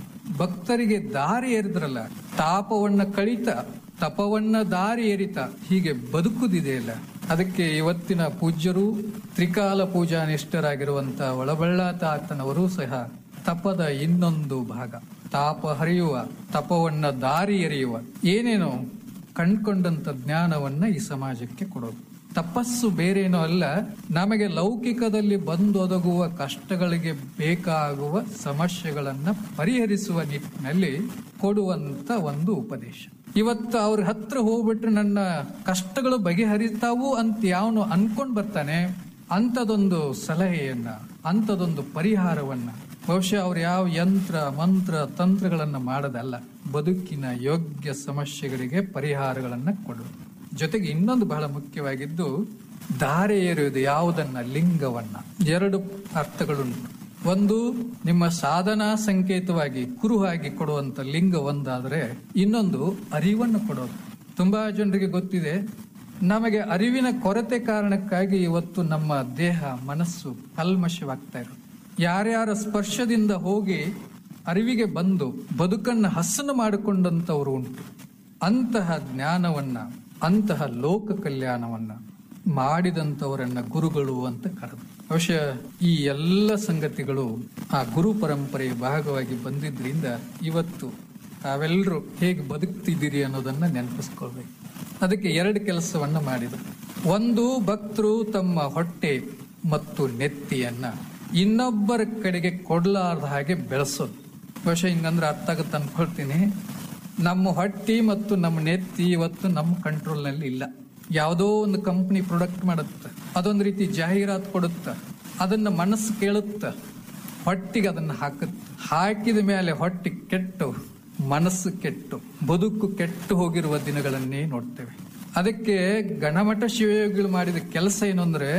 Speaker 7: ಭಕ್ತರಿಗೆ ದಾರಿ ಎರಿದ್ರಲ್ಲ ತಾಪವನ್ನ ಕಳಿತ ತಪವನ್ನ ದಾರಿ ಎರಿತ ಹೀಗೆ ಬದುಕುದಿದೆಯಲ್ಲ ಅದಕ್ಕೆ ಇವತ್ತಿನ ಪೂಜ್ಯರು ತ್ರಿಕಾಲ ಪೂಜಾ ನಿಷ್ಠರಾಗಿರುವಂತ ಒಳಬಳ್ಳ ತಾತನವರು ಸಹ ತಪದ ಇನ್ನೊಂದು ಭಾಗ ತಾಪ ಹರಿಯುವ ತಪವನ್ನ ದಾರಿ ಎರೆಯುವ ಏನೇನೋ ಕಂಡ್ಕೊಂಡಂತ ಜ್ಞಾನವನ್ನ ಈ ಸಮಾಜಕ್ಕೆ ಕೊಡೋದು ತಪಸ್ಸು ಬೇರೇನೋ ಅಲ್ಲ ನಮಗೆ ಲೌಕಿಕದಲ್ಲಿ ಬಂದೊದಗುವ ಕಷ್ಟಗಳಿಗೆ ಬೇಕಾಗುವ ಸಮಸ್ಯೆಗಳನ್ನ ಪರಿಹರಿಸುವ ನಿಟ್ಟಿನಲ್ಲಿ ಕೊಡುವಂತ ಒಂದು ಉಪದೇಶ ಇವತ್ತು ಅವ್ರ ಹತ್ರ ಹೋಗ್ಬಿಟ್ರೆ ನನ್ನ ಕಷ್ಟಗಳು ಬಗೆಹರಿತಾವು ಅಂತ ಯಾವನು ಅನ್ಕೊಂಡ್ ಬರ್ತಾನೆ ಅಂಥದೊಂದು ಸಲಹೆಯನ್ನ ಅಂಥದೊಂದು ಪರಿಹಾರವನ್ನ ಬಹುಶಃ ಅವ್ರು ಯಾವ ಯಂತ್ರ ಮಂತ್ರ ತಂತ್ರಗಳನ್ನ ಮಾಡದಲ್ಲ ಬದುಕಿನ ಯೋಗ್ಯ ಸಮಸ್ಯೆಗಳಿಗೆ ಪರಿಹಾರಗಳನ್ನ ಕೊಡೋದು ಜೊತೆಗೆ ಇನ್ನೊಂದು ಬಹಳ ಮುಖ್ಯವಾಗಿದ್ದು ದಾರೆ ಏರುವುದು ಯಾವುದನ್ನ ಲಿಂಗವನ್ನ ಎರಡು ಅರ್ಥಗಳುಂಟು ಒಂದು ನಿಮ್ಮ ಸಾಧನಾ ಸಂಕೇತವಾಗಿ ಕುರುಹಾಗಿ ಕೊಡುವಂತ ಲಿಂಗ ಒಂದಾದ್ರೆ ಇನ್ನೊಂದು ಅರಿವನ್ನು ಕೊಡೋದು ತುಂಬಾ ಜನರಿಗೆ ಗೊತ್ತಿದೆ ನಮಗೆ ಅರಿವಿನ ಕೊರತೆ ಕಾರಣಕ್ಕಾಗಿ ಇವತ್ತು ನಮ್ಮ ದೇಹ ಮನಸ್ಸು ಕಲ್ಮಶವಾಗ್ತಾ ಇರೋದು ಯಾರ್ಯಾರ ಸ್ಪರ್ಶದಿಂದ ಹೋಗಿ ಅರಿವಿಗೆ ಬಂದು ಬದುಕನ್ನ ಹಸನು ಮಾಡಿಕೊಂಡಂತವರು ಉಂಟು ಅಂತಹ ಜ್ಞಾನವನ್ನ ಅಂತಹ ಲೋಕ ಕಲ್ಯಾಣವನ್ನ ಮಾಡಿದಂತವರನ್ನ ಗುರುಗಳು ಅಂತ ಕರೆದು ಬಹುಶಃ ಈ ಎಲ್ಲ ಸಂಗತಿಗಳು ಆ ಗುರು ಪರಂಪರೆಯ ಭಾಗವಾಗಿ ಬಂದಿದ್ರಿಂದ ಇವತ್ತು ತಾವೆಲ್ಲರೂ ಹೇಗೆ ಬದುಕ್ತಿದ್ದೀರಿ ಅನ್ನೋದನ್ನ ನೆನಪಿಸ್ಕೊಳ್ಬೇಕು ಅದಕ್ಕೆ ಎರಡು ಕೆಲಸವನ್ನ ಮಾಡಿದರು ಒಂದು ಭಕ್ತರು ತಮ್ಮ ಹೊಟ್ಟೆ ಮತ್ತು ನೆತ್ತಿಯನ್ನ ಇನ್ನೊಬ್ಬರ ಕಡೆಗೆ ಕೊಡ್ಲಾರ್ದ ಹಾಗೆ ಬೆಳೆಸೋದು ಬಹುಶಃ ಹಿಂಗಂದ್ರೆ ಅರ್ಥ ಆಗುತ್ತೆ ಅನ್ಕೊಳ್ತೀನಿ ನಮ್ಮ ಹೊಟ್ಟಿ ಮತ್ತು ನಮ್ಮ ನೆತ್ತಿ ಇವತ್ತು ನಮ್ಮ ಕಂಟ್ರೋಲ್ನಲ್ಲಿ ಇಲ್ಲ ಯಾವುದೋ ಒಂದು ಕಂಪನಿ ಪ್ರೊಡಕ್ಟ್ ಮಾಡುತ್ತೆ ಅದೊಂದು ರೀತಿ ಜಾಹೀರಾತು ಕೊಡುತ್ತ ಅದನ್ನ ಮನಸ್ಸು ಕೇಳುತ್ತ ಹೊಟ್ಟಿಗೆ ಅದನ್ನ ಹಾಕುತ್ತೆ ಹಾಕಿದ ಮೇಲೆ ಹೊಟ್ಟಿ ಕೆಟ್ಟು ಮನಸ್ಸು ಕೆಟ್ಟು ಬದುಕು ಕೆಟ್ಟು ಹೋಗಿರುವ ದಿನಗಳನ್ನೇ ನೋಡ್ತೇವೆ ಅದಕ್ಕೆ ಗಣಮಠ ಶಿವಯೋಗಿಗಳು ಮಾಡಿದ ಕೆಲಸ ಏನು ಅಂದ್ರೆ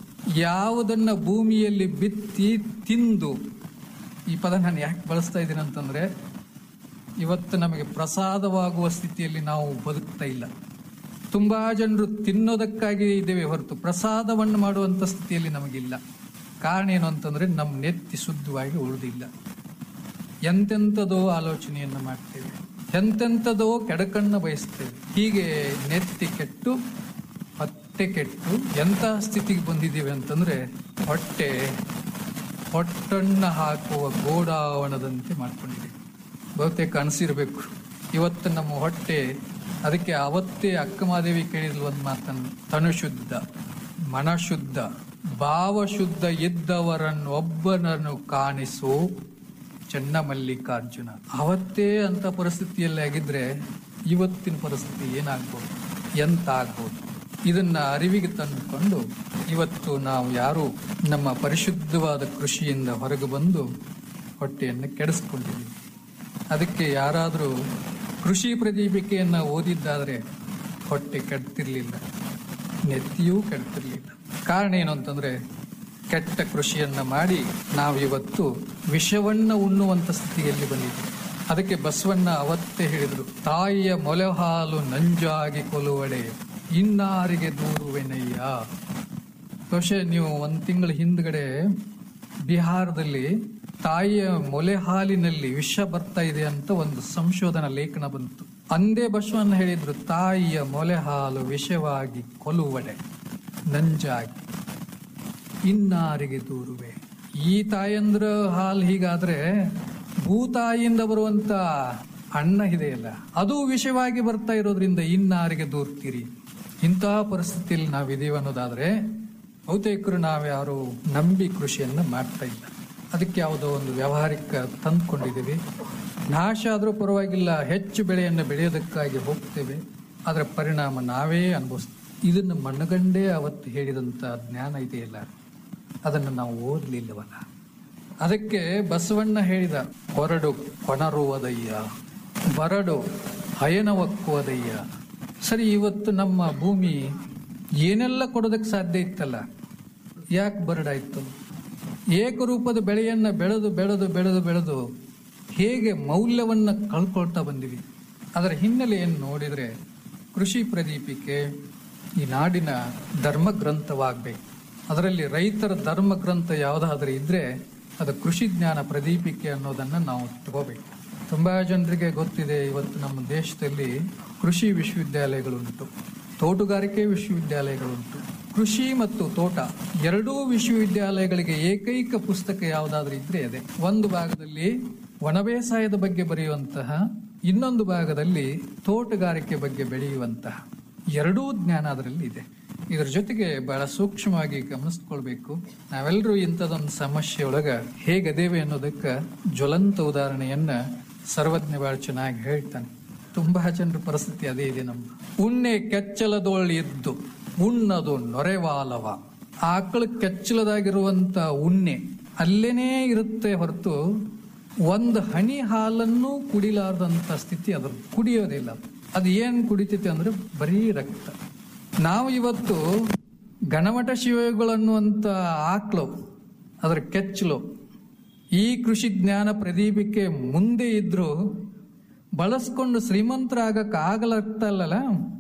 Speaker 7: ಯಾವುದನ್ನ ಭೂಮಿಯಲ್ಲಿ ಬಿತ್ತಿ ತಿಂದು ಈ ಪದ ನಾನು ಯಾಕೆ ಬಳಸ್ತಾ ಇದ್ದೀನಿ ಅಂತಂದ್ರೆ ಇವತ್ತು ನಮಗೆ ಪ್ರಸಾದವಾಗುವ ಸ್ಥಿತಿಯಲ್ಲಿ ನಾವು ಬದುಕ್ತಾ ಇಲ್ಲ ತುಂಬಾ ಜನರು ತಿನ್ನೋದಕ್ಕಾಗಿ ಇದ್ದೇವೆ ಹೊರತು ಪ್ರಸಾದವನ್ನು ಮಾಡುವಂತ ಸ್ಥಿತಿಯಲ್ಲಿ ನಮಗಿಲ್ಲ ಕಾರಣ ಏನು ಅಂತಂದ್ರೆ ನಮ್ಮ ನೆತ್ತಿ ಶುದ್ಧವಾಗಿ ಉಳಿದಿಲ್ಲ ಎಂತೆಂಥದೋ ಆಲೋಚನೆಯನ್ನು ಮಾಡ್ತೇವೆ ಎಂತೆಂಥದೋ ಕೆಡಕನ್ನ ಬಯಸ್ತೇವೆ ಹೀಗೆ ನೆತ್ತಿ ಕೆಟ್ಟು ಹೊಟ್ಟೆ ಕೆಟ್ಟು ಎಂಥ ಸ್ಥಿತಿಗೆ ಬಂದಿದ್ದೀವಿ ಅಂತಂದ್ರೆ ಹೊಟ್ಟೆ ಹೊಟ್ಟನ್ನ ಹಾಕುವ ಗೋಡಾವಣದಂತೆ ಮಾಡ್ಕೊಂಡಿದ್ದೀವಿ ಬಹುತೇಕ ಅನಿಸಿರ್ಬೇಕು ಇವತ್ತು ನಮ್ಮ ಹೊಟ್ಟೆ ಅದಕ್ಕೆ ಅವತ್ತೇ ಅಕ್ಕಮಾದೇವಿ ಕೇಳಿದ್ಲು ಒಂದು ಮಾತನ್ನು ತನು ಶುದ್ಧ ಮನ ಶುದ್ಧ ಭಾವ ಶುದ್ಧ ಇದ್ದವರನ್ನು ಒಬ್ಬನನ್ನು ಕಾಣಿಸು ಚೆನ್ನ ಮಲ್ಲಿಕಾರ್ಜುನ ಅವತ್ತೇ ಅಂತ ಪರಿಸ್ಥಿತಿಯಲ್ಲಿ ಆಗಿದ್ರೆ ಇವತ್ತಿನ ಪರಿಸ್ಥಿತಿ ಏನಾಗ್ಬೋದು ಎಂತ ಆಗ್ಬೋದು ಇದನ್ನ ಅರಿವಿಗೆ ತಂದುಕೊಂಡು ಇವತ್ತು ನಾವು ಯಾರು ನಮ್ಮ ಪರಿಶುದ್ಧವಾದ ಕೃಷಿಯಿಂದ ಹೊರಗೆ ಬಂದು ಹೊಟ್ಟೆಯನ್ನು ಕೆಡಿಸ್ಕೊಂಡಿದ್ದೀವಿ ಅದಕ್ಕೆ ಯಾರಾದರೂ ಕೃಷಿ ಪ್ರದೀಪಿಕೆಯನ್ನ ಓದಿದ್ದಾದ್ರೆ ಹೊಟ್ಟೆ ಕೆಡ್ತಿರ್ಲಿಲ್ಲ ನೆತ್ತಿಯೂ ಕೆಡ್ತಿರ್ಲಿಲ್ಲ ಕಾರಣ ಏನು ಅಂತಂದ್ರೆ ಕೆಟ್ಟ ಕೃಷಿಯನ್ನ ಮಾಡಿ ನಾವು ಇವತ್ತು ವಿಷವನ್ನ ಉಣ್ಣುವಂತ ಸ್ಥಿತಿಯಲ್ಲಿ ಬಂದಿದ್ದೀವಿ ಅದಕ್ಕೆ ಬಸವಣ್ಣ ಅವತ್ತೇ ಹೇಳಿದ್ರು ತಾಯಿಯ ಮೊಲೆ ಹಾಲು ನಂಜಾಗಿ ಕೊಲುವಡೆ ಇನ್ನಾರಿಗೆ ದೂರುವೆನಯ್ಯ ಬಹುಶಃ ನೀವು ಒಂದ್ ತಿಂಗಳ ಹಿಂದ್ಗಡೆ ಬಿಹಾರದಲ್ಲಿ ತಾಯಿಯ ಮೊಲೆ ಹಾಲಿನಲ್ಲಿ ವಿಷ ಬರ್ತಾ ಇದೆ ಅಂತ ಒಂದು ಸಂಶೋಧನಾ ಲೇಖನ ಬಂತು ಅಂದೇ ಬಸವಣ್ಣ ಹೇಳಿದ್ರು ತಾಯಿಯ ಮೊಲೆ ಹಾಲು ವಿಷವಾಗಿ ಕೊಲುವಡೆ ನಂಜಾಗಿ ಇನ್ನಾರಿಗೆ ದೂರುವೆ ಈ ತಾಯಂದ್ರ ಹಾಲು ಹೀಗಾದ್ರೆ ಭೂತಾಯಿಯಿಂದ ಬರುವಂತ ಅನ್ನ ಇದೆಯಲ್ಲ ಅದು ವಿಷವಾಗಿ ಬರ್ತಾ ಇರೋದ್ರಿಂದ ಇನ್ನಾರಿಗೆ ದೂರ್ತೀರಿ ಇಂತಹ ಪರಿಸ್ಥಿತಿಯಲ್ಲಿ ನಾವಿದೀವಿ ಅನ್ನೋದಾದ್ರೆ ಬಹುತೇಕರು ನಾವ್ಯಾರು ನಂಬಿ ಕೃಷಿಯನ್ನ ಮಾಡ್ತಾ ಇಲ್ಲ ಅದಕ್ಕೆ ಯಾವುದೋ ಒಂದು ವ್ಯಾವಹಾರಿಕ ತಂದ್ಕೊಂಡಿದ್ದೀವಿ ನಾಶ ಆದರೂ ಪರವಾಗಿಲ್ಲ ಹೆಚ್ಚು ಬೆಳೆಯನ್ನು ಬೆಳೆಯೋದಕ್ಕಾಗಿ ಹೋಗ್ತೇವೆ ಅದರ ಪರಿಣಾಮ ನಾವೇ ಅನುಭವಿಸ್ತೀವಿ ಇದನ್ನು ಮಣ್ಣಗಂಡೇ ಅವತ್ತು ಹೇಳಿದಂತ ಜ್ಞಾನ ಇದೆಯಲ್ಲ ಅದನ್ನು ನಾವು ಓದಲಿಲ್ಲವಲ್ಲ ಅದಕ್ಕೆ ಬಸವಣ್ಣ ಹೇಳಿದ ಹೊರಡು ಕೊನರುವುದಯ್ಯ ಬರಡು ಹಯನವಕ್ಕುವುದಯ್ಯ ಸರಿ ಇವತ್ತು ನಮ್ಮ ಭೂಮಿ ಏನೆಲ್ಲ ಕೊಡೋದಕ್ಕೆ ಸಾಧ್ಯ ಇತ್ತಲ್ಲ ಯಾಕೆ ಬರಡಾಯ್ತು ಏಕರೂಪದ ಬೆಳೆಯನ್ನ ಬೆಳೆದು ಬೆಳೆದು ಬೆಳೆದು ಬೆಳೆದು ಹೇಗೆ ಮೌಲ್ಯವನ್ನು ಕಳ್ಕೊಳ್ತಾ ಬಂದಿವಿ ಅದರ ಹಿನ್ನೆಲೆಯನ್ನು ನೋಡಿದರೆ ಕೃಷಿ ಪ್ರದೀಪಿಕೆ ಈ ನಾಡಿನ ಧರ್ಮ ಗ್ರಂಥವಾಗಬೇಕು ಅದರಲ್ಲಿ ರೈತರ ಧರ್ಮ ಗ್ರಂಥ ಯಾವುದಾದ್ರೂ ಇದ್ರೆ ಅದು ಕೃಷಿ ಜ್ಞಾನ ಪ್ರದೀಪಿಕೆ ಅನ್ನೋದನ್ನು ನಾವು ತಗೋಬೇಕು ತುಂಬಾ ಜನರಿಗೆ ಗೊತ್ತಿದೆ ಇವತ್ತು ನಮ್ಮ ದೇಶದಲ್ಲಿ ಕೃಷಿ ವಿಶ್ವವಿದ್ಯಾಲಯಗಳುಂಟು ತೋಟಗಾರಿಕೆ ವಿಶ್ವವಿದ್ಯಾಲಯಗಳುಂಟು ಕೃಷಿ ಮತ್ತು ತೋಟ ಎರಡೂ ವಿಶ್ವವಿದ್ಯಾಲಯಗಳಿಗೆ ಏಕೈಕ ಪುಸ್ತಕ ಯಾವುದಾದ್ರೂ ಇದ್ರೆ ಅದೇ ಒಂದು ಭಾಗದಲ್ಲಿ ಒಣ ಬೇಸಾಯದ ಬಗ್ಗೆ ಬರೆಯುವಂತಹ ಇನ್ನೊಂದು ಭಾಗದಲ್ಲಿ ತೋಟಗಾರಿಕೆ ಬಗ್ಗೆ ಬೆಳೆಯುವಂತಹ ಎರಡೂ ಜ್ಞಾನ ಅದರಲ್ಲಿ ಇದೆ ಇದರ ಜೊತೆಗೆ ಬಹಳ ಸೂಕ್ಷ್ಮವಾಗಿ ಗಮನಿಸ್ಕೊಳ್ಬೇಕು ನಾವೆಲ್ಲರೂ ಇಂಥದೊಂದು ಸಮಸ್ಯೆ ಒಳಗ ಹೇಗದೇವೆ ಅನ್ನೋದಕ್ಕೆ ಜ್ವಲಂತ ಉದಾಹರಣೆಯನ್ನ ಸರ್ವಜ್ಞ ಬಹಳ ಚೆನ್ನಾಗಿ ಹೇಳ್ತಾನೆ ತುಂಬಾ ಜನರ ಪರಿಸ್ಥಿತಿ ಅದೇ ಇದೆ ನಮ್ಮ ಉಣ್ಣೆ ಕೆಚ್ಚಲದೊಳ್ಳಿದ್ದು ಉಣ್ಣದು ನೊರೆವಾಲವ ಆಕಳ ಕೆಚ್ಚಲದಾಗಿರುವಂತ ಉಣ್ಣೆ ಅಲ್ಲೇನೇ ಇರುತ್ತೆ ಹೊರತು ಒಂದು ಹನಿ ಹಾಲನ್ನು ಕುಡಿಲಾರ್ದಂತ ಸ್ಥಿತಿ ಅದ್ರ ಕುಡಿಯೋದಿಲ್ಲ ಅದು ಏನ್ ಕುಡಿತೈತೆ ಅಂದ್ರೆ ಬರೀ ರಕ್ತ ನಾವು ಇವತ್ತು ಗಣಮಠ ಶಿವಗಳನ್ನುವಂತ ಆಕ್ಳು ಅದರ ಕೆಚ್ಚಲು ಈ ಕೃಷಿ ಜ್ಞಾನ ಪ್ರದೀಪಕ್ಕೆ ಮುಂದೆ ಇದ್ರು ಬಳಸ್ಕೊಂಡು ಶ್ರೀಮಂತರಾಗಕ್ಕೆ ಆಗಲಾಗ್ತಲ್ಲ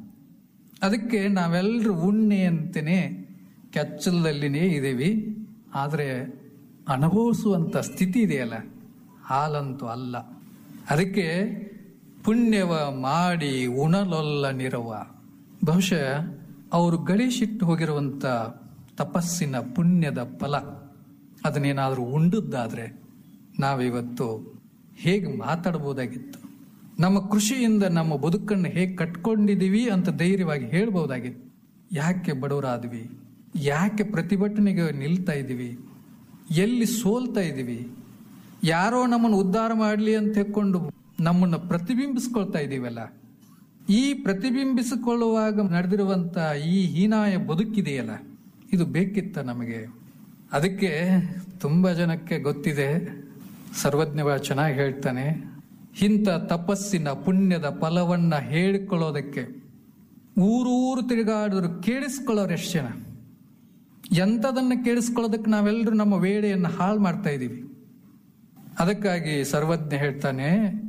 Speaker 7: ಅದಕ್ಕೆ ನಾವೆಲ್ಲರೂ ಉಣ್ಣೆ ಅಂತೇನೆ ಕೆಚ್ಚಲದಲ್ಲಿನೇ ಇದ್ದೀವಿ ಆದರೆ ಅನುಭವಿಸುವಂತ ಸ್ಥಿತಿ ಇದೆಯಲ್ಲ ಹಾಲಂತೂ ಅಲ್ಲ ಅದಕ್ಕೆ ಪುಣ್ಯವ ಮಾಡಿ ಉಣಲೊಲ್ಲ ನಿರವ ಬಹುಶಃ ಅವರು ಗಳಿಸಿಟ್ಟು ಹೋಗಿರುವಂತ ತಪಸ್ಸಿನ ಪುಣ್ಯದ ಫಲ ಅದನ್ನೇನಾದರೂ ಉಂಡದ್ದಾದ್ರೆ ನಾವಿವತ್ತು ಹೇಗೆ ಮಾತಾಡ್ಬೋದಾಗಿತ್ತು ನಮ್ಮ ಕೃಷಿಯಿಂದ ನಮ್ಮ ಬದುಕನ್ನು ಹೇಗೆ ಕಟ್ಕೊಂಡಿದೀವಿ ಅಂತ ಧೈರ್ಯವಾಗಿ ಹೇಳ್ಬೋದಾಗಿತ್ತು ಯಾಕೆ ಬಡವರಾದ್ವಿ ಯಾಕೆ ಪ್ರತಿಭಟನೆಗೆ ನಿಲ್ತಾ ಇದ್ದೀವಿ ಎಲ್ಲಿ ಸೋಲ್ತಾ ಇದ್ದೀವಿ ಯಾರೋ ನಮ್ಮನ್ನು ಉದ್ಧಾರ ಮಾಡಲಿ ಅಂತ ಹೇಳ್ಕೊಂಡು ನಮ್ಮನ್ನು ಪ್ರತಿಬಿಂಬಿಸ್ಕೊಳ್ತಾ ಇದ್ದೀವಲ್ಲ ಈ ಪ್ರತಿಬಿಂಬಿಸಿಕೊಳ್ಳುವಾಗ ನಡೆದಿರುವಂತ ಈ ಹೀನಾಯ ಬದುಕಿದೆಯಲ್ಲ ಇದು ಬೇಕಿತ್ತ ನಮಗೆ ಅದಕ್ಕೆ ತುಂಬಾ ಜನಕ್ಕೆ ಗೊತ್ತಿದೆ ಸರ್ವಜ್ಞ ಬಹಳ ಚೆನ್ನಾಗಿ ಹೇಳ್ತಾನೆ ಇಂಥ ತಪಸ್ಸಿನ ಪುಣ್ಯದ ಫಲವನ್ನ ಹೇಳಿಕೊಳ್ಳೋದಕ್ಕೆ ಊರೂರು ತಿರುಗಾಡಿದ್ರು ಕೇಳಿಸ್ಕೊಳ್ಳೋರು ಎಷ್ಟು ಜನ ಎಂಥದನ್ನ ಕೇಳಿಸ್ಕೊಳ್ಳೋದಕ್ಕೆ ನಾವೆಲ್ಲರೂ ನಮ್ಮ ವೇಳೆಯನ್ನು ಹಾಳು ಮಾಡ್ತಾ ಇದ್ದೀವಿ ಅದಕ್ಕಾಗಿ ಸರ್ವಜ್ಞ ಹೇಳ್ತಾನೆ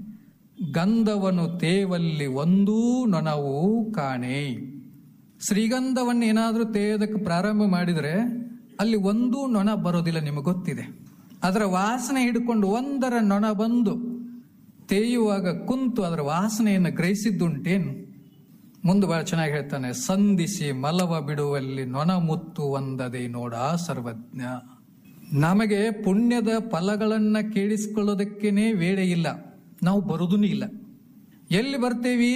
Speaker 7: ಗಂಧವನು ತೇವಲ್ಲಿ ಒಂದೂ ನೊಣವು ಕಾಣೆ ಶ್ರೀಗಂಧವನ್ನು ಏನಾದರೂ ತೇಯೋದಕ್ಕೆ ಪ್ರಾರಂಭ ಮಾಡಿದರೆ ಅಲ್ಲಿ ಒಂದೂ ನೊಣ ಬರೋದಿಲ್ಲ ನಿಮಗೆ ಗೊತ್ತಿದೆ ಅದರ ವಾಸನೆ ಹಿಡ್ಕೊಂಡು ಒಂದರ ನೊಣ ಬಂದು ತೇಯುವಾಗ ಕುಂತು ಅದರ ವಾಸನೆಯನ್ನು ಗ್ರಹಿಸಿದ್ದುಂಟೇನು ಮುಂದೆ ಬಹಳ ಚೆನ್ನಾಗಿ ಹೇಳ್ತಾನೆ ಸಂಧಿಸಿ ಮಲವ ಬಿಡುವಲ್ಲಿ ನೊಣ ಮುತ್ತು ಒಂದದೆ ನೋಡ ಸರ್ವಜ್ಞ ನಮಗೆ ಪುಣ್ಯದ ಫಲಗಳನ್ನ ಕೇಳಿಸಿಕೊಳ್ಳೋದಕ್ಕೇನೆ ವೇಳೆ ಇಲ್ಲ ನಾವು ಬರುದೂ ಇಲ್ಲ ಎಲ್ಲಿ ಬರ್ತೇವಿ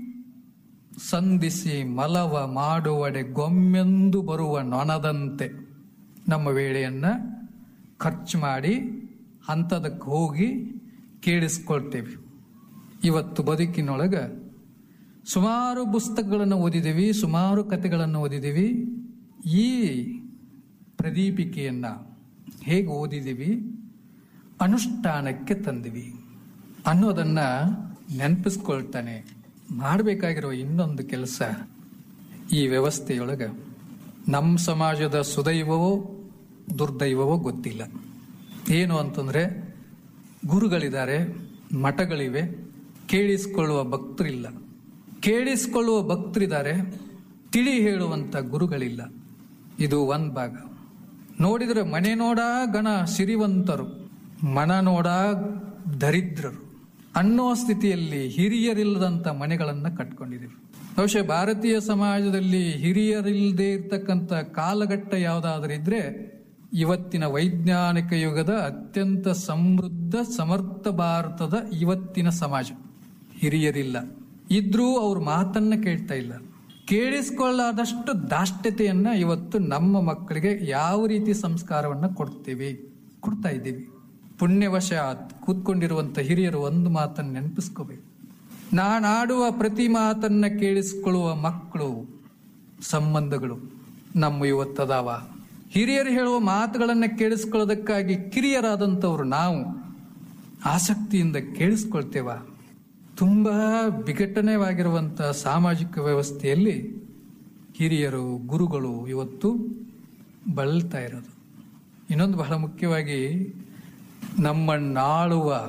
Speaker 7: ಸಂಧಿಸಿ ಮಲವ ಮಾಡುವಡೆ ಗೊಮ್ಮೆಂದು ಬರುವ ನೊಣದಂತೆ ನಮ್ಮ ವೇಳೆಯನ್ನ ಖರ್ಚು ಮಾಡಿ ಅಂಥದಕ್ಕೆ ಹೋಗಿ ಕೇಳಿಸ್ಕೊಳ್ತೇವೆ ಇವತ್ತು ಬದುಕಿನೊಳಗ ಸುಮಾರು ಪುಸ್ತಕಗಳನ್ನು ಓದಿದ್ದೀವಿ ಸುಮಾರು ಕಥೆಗಳನ್ನು ಓದಿದ್ದೀವಿ ಈ ಪ್ರದೀಪಿಕೆಯನ್ನ ಹೇಗೆ ಓದಿದ್ದೀವಿ ಅನುಷ್ಠಾನಕ್ಕೆ ತಂದಿವಿ ಅನ್ನೋದನ್ನ ನೆನಪಿಸ್ಕೊಳ್ತಾನೆ ಮಾಡಬೇಕಾಗಿರೋ ಇನ್ನೊಂದು ಕೆಲಸ ಈ ವ್ಯವಸ್ಥೆಯೊಳಗ ನಮ್ಮ ಸಮಾಜದ ಸುದೈವವೋ ದುರ್ದೈವವೋ ಗೊತ್ತಿಲ್ಲ ಏನು ಅಂತಂದ್ರೆ ಗುರುಗಳಿದ್ದಾರೆ ಮಠಗಳಿವೆ ಕೇಳಿಸಿಕೊಳ್ಳುವ ಭಕ್ತರಿಲ್ಲ ಕೇಳಿಸಿಕೊಳ್ಳುವ ಭಕ್ತರಿದ್ದಾರೆ ತಿಳಿ ಹೇಳುವಂತ ಗುರುಗಳಿಲ್ಲ ಇದು ಒಂದ್ ಭಾಗ ನೋಡಿದ್ರೆ ಮನೆ ನೋಡ ಗಣ ಸಿರಿವಂತರು ಮನ ನೋಡ ದರಿದ್ರರು ಅನ್ನೋ ಸ್ಥಿತಿಯಲ್ಲಿ ಹಿರಿಯರಿಲ್ಲದಂತ ಮನೆಗಳನ್ನ ಕಟ್ಕೊಂಡಿದ್ದೀವಿ ಬಹುಶಃ ಭಾರತೀಯ ಸಮಾಜದಲ್ಲಿ ಹಿರಿಯರಿಲ್ಲದೆ ಇರ್ತಕ್ಕಂಥ ಕಾಲಘಟ್ಟ ಯಾವುದಾದ್ರೂ ಇದ್ರೆ ಇವತ್ತಿನ ವೈಜ್ಞಾನಿಕ ಯುಗದ ಅತ್ಯಂತ ಸಮೃದ್ಧ ಸಮರ್ಥ ಭಾರತದ ಇವತ್ತಿನ ಸಮಾಜ ಹಿರಿಯರಿಲ್ಲ ಇದ್ರೂ ಅವ್ರ ಮಾತನ್ನ ಕೇಳ್ತಾ ಇಲ್ಲ ಕೇಳಿಸ್ಕೊಳ್ಳಾದಷ್ಟು ದಾಷ್ಟ್ಯತೆಯನ್ನ ಇವತ್ತು ನಮ್ಮ ಮಕ್ಕಳಿಗೆ ಯಾವ ರೀತಿ ಸಂಸ್ಕಾರವನ್ನ ಕೊಡ್ತೀವಿ ಕೊಡ್ತಾ ಇದ್ದೀವಿ ಪುಣ್ಯವಶಾತ್ ಕೂತ್ಕೊಂಡಿರುವಂತ ಹಿರಿಯರು ಒಂದು ಮಾತನ್ನು ನೆನಪಿಸ್ಕೋಬೇಕು ನಾನಾಡುವ ಪ್ರತಿ ಮಾತನ್ನ ಕೇಳಿಸ್ಕೊಳ್ಳುವ ಮಕ್ಕಳು ಸಂಬಂಧಗಳು ನಮ್ಮ ಇವತ್ತದಾವ ಹಿರಿಯರು ಹೇಳುವ ಮಾತುಗಳನ್ನ ಕೇಳಿಸ್ಕೊಳ್ಳೋದಕ್ಕಾಗಿ ಕಿರಿಯರಾದಂಥವ್ರು ನಾವು ಆಸಕ್ತಿಯಿಂದ ಕೇಳಿಸ್ಕೊಳ್ತೇವ ತುಂಬಾ ವಿಘಟನೆವಾಗಿರುವಂತ ಸಾಮಾಜಿಕ ವ್ಯವಸ್ಥೆಯಲ್ಲಿ ಹಿರಿಯರು ಗುರುಗಳು ಇವತ್ತು ಬಳಲ್ತಾ ಇರೋದು ಇನ್ನೊಂದು ಬಹಳ ಮುಖ್ಯವಾಗಿ ನಮ್ಮನ್ನಾಳುವ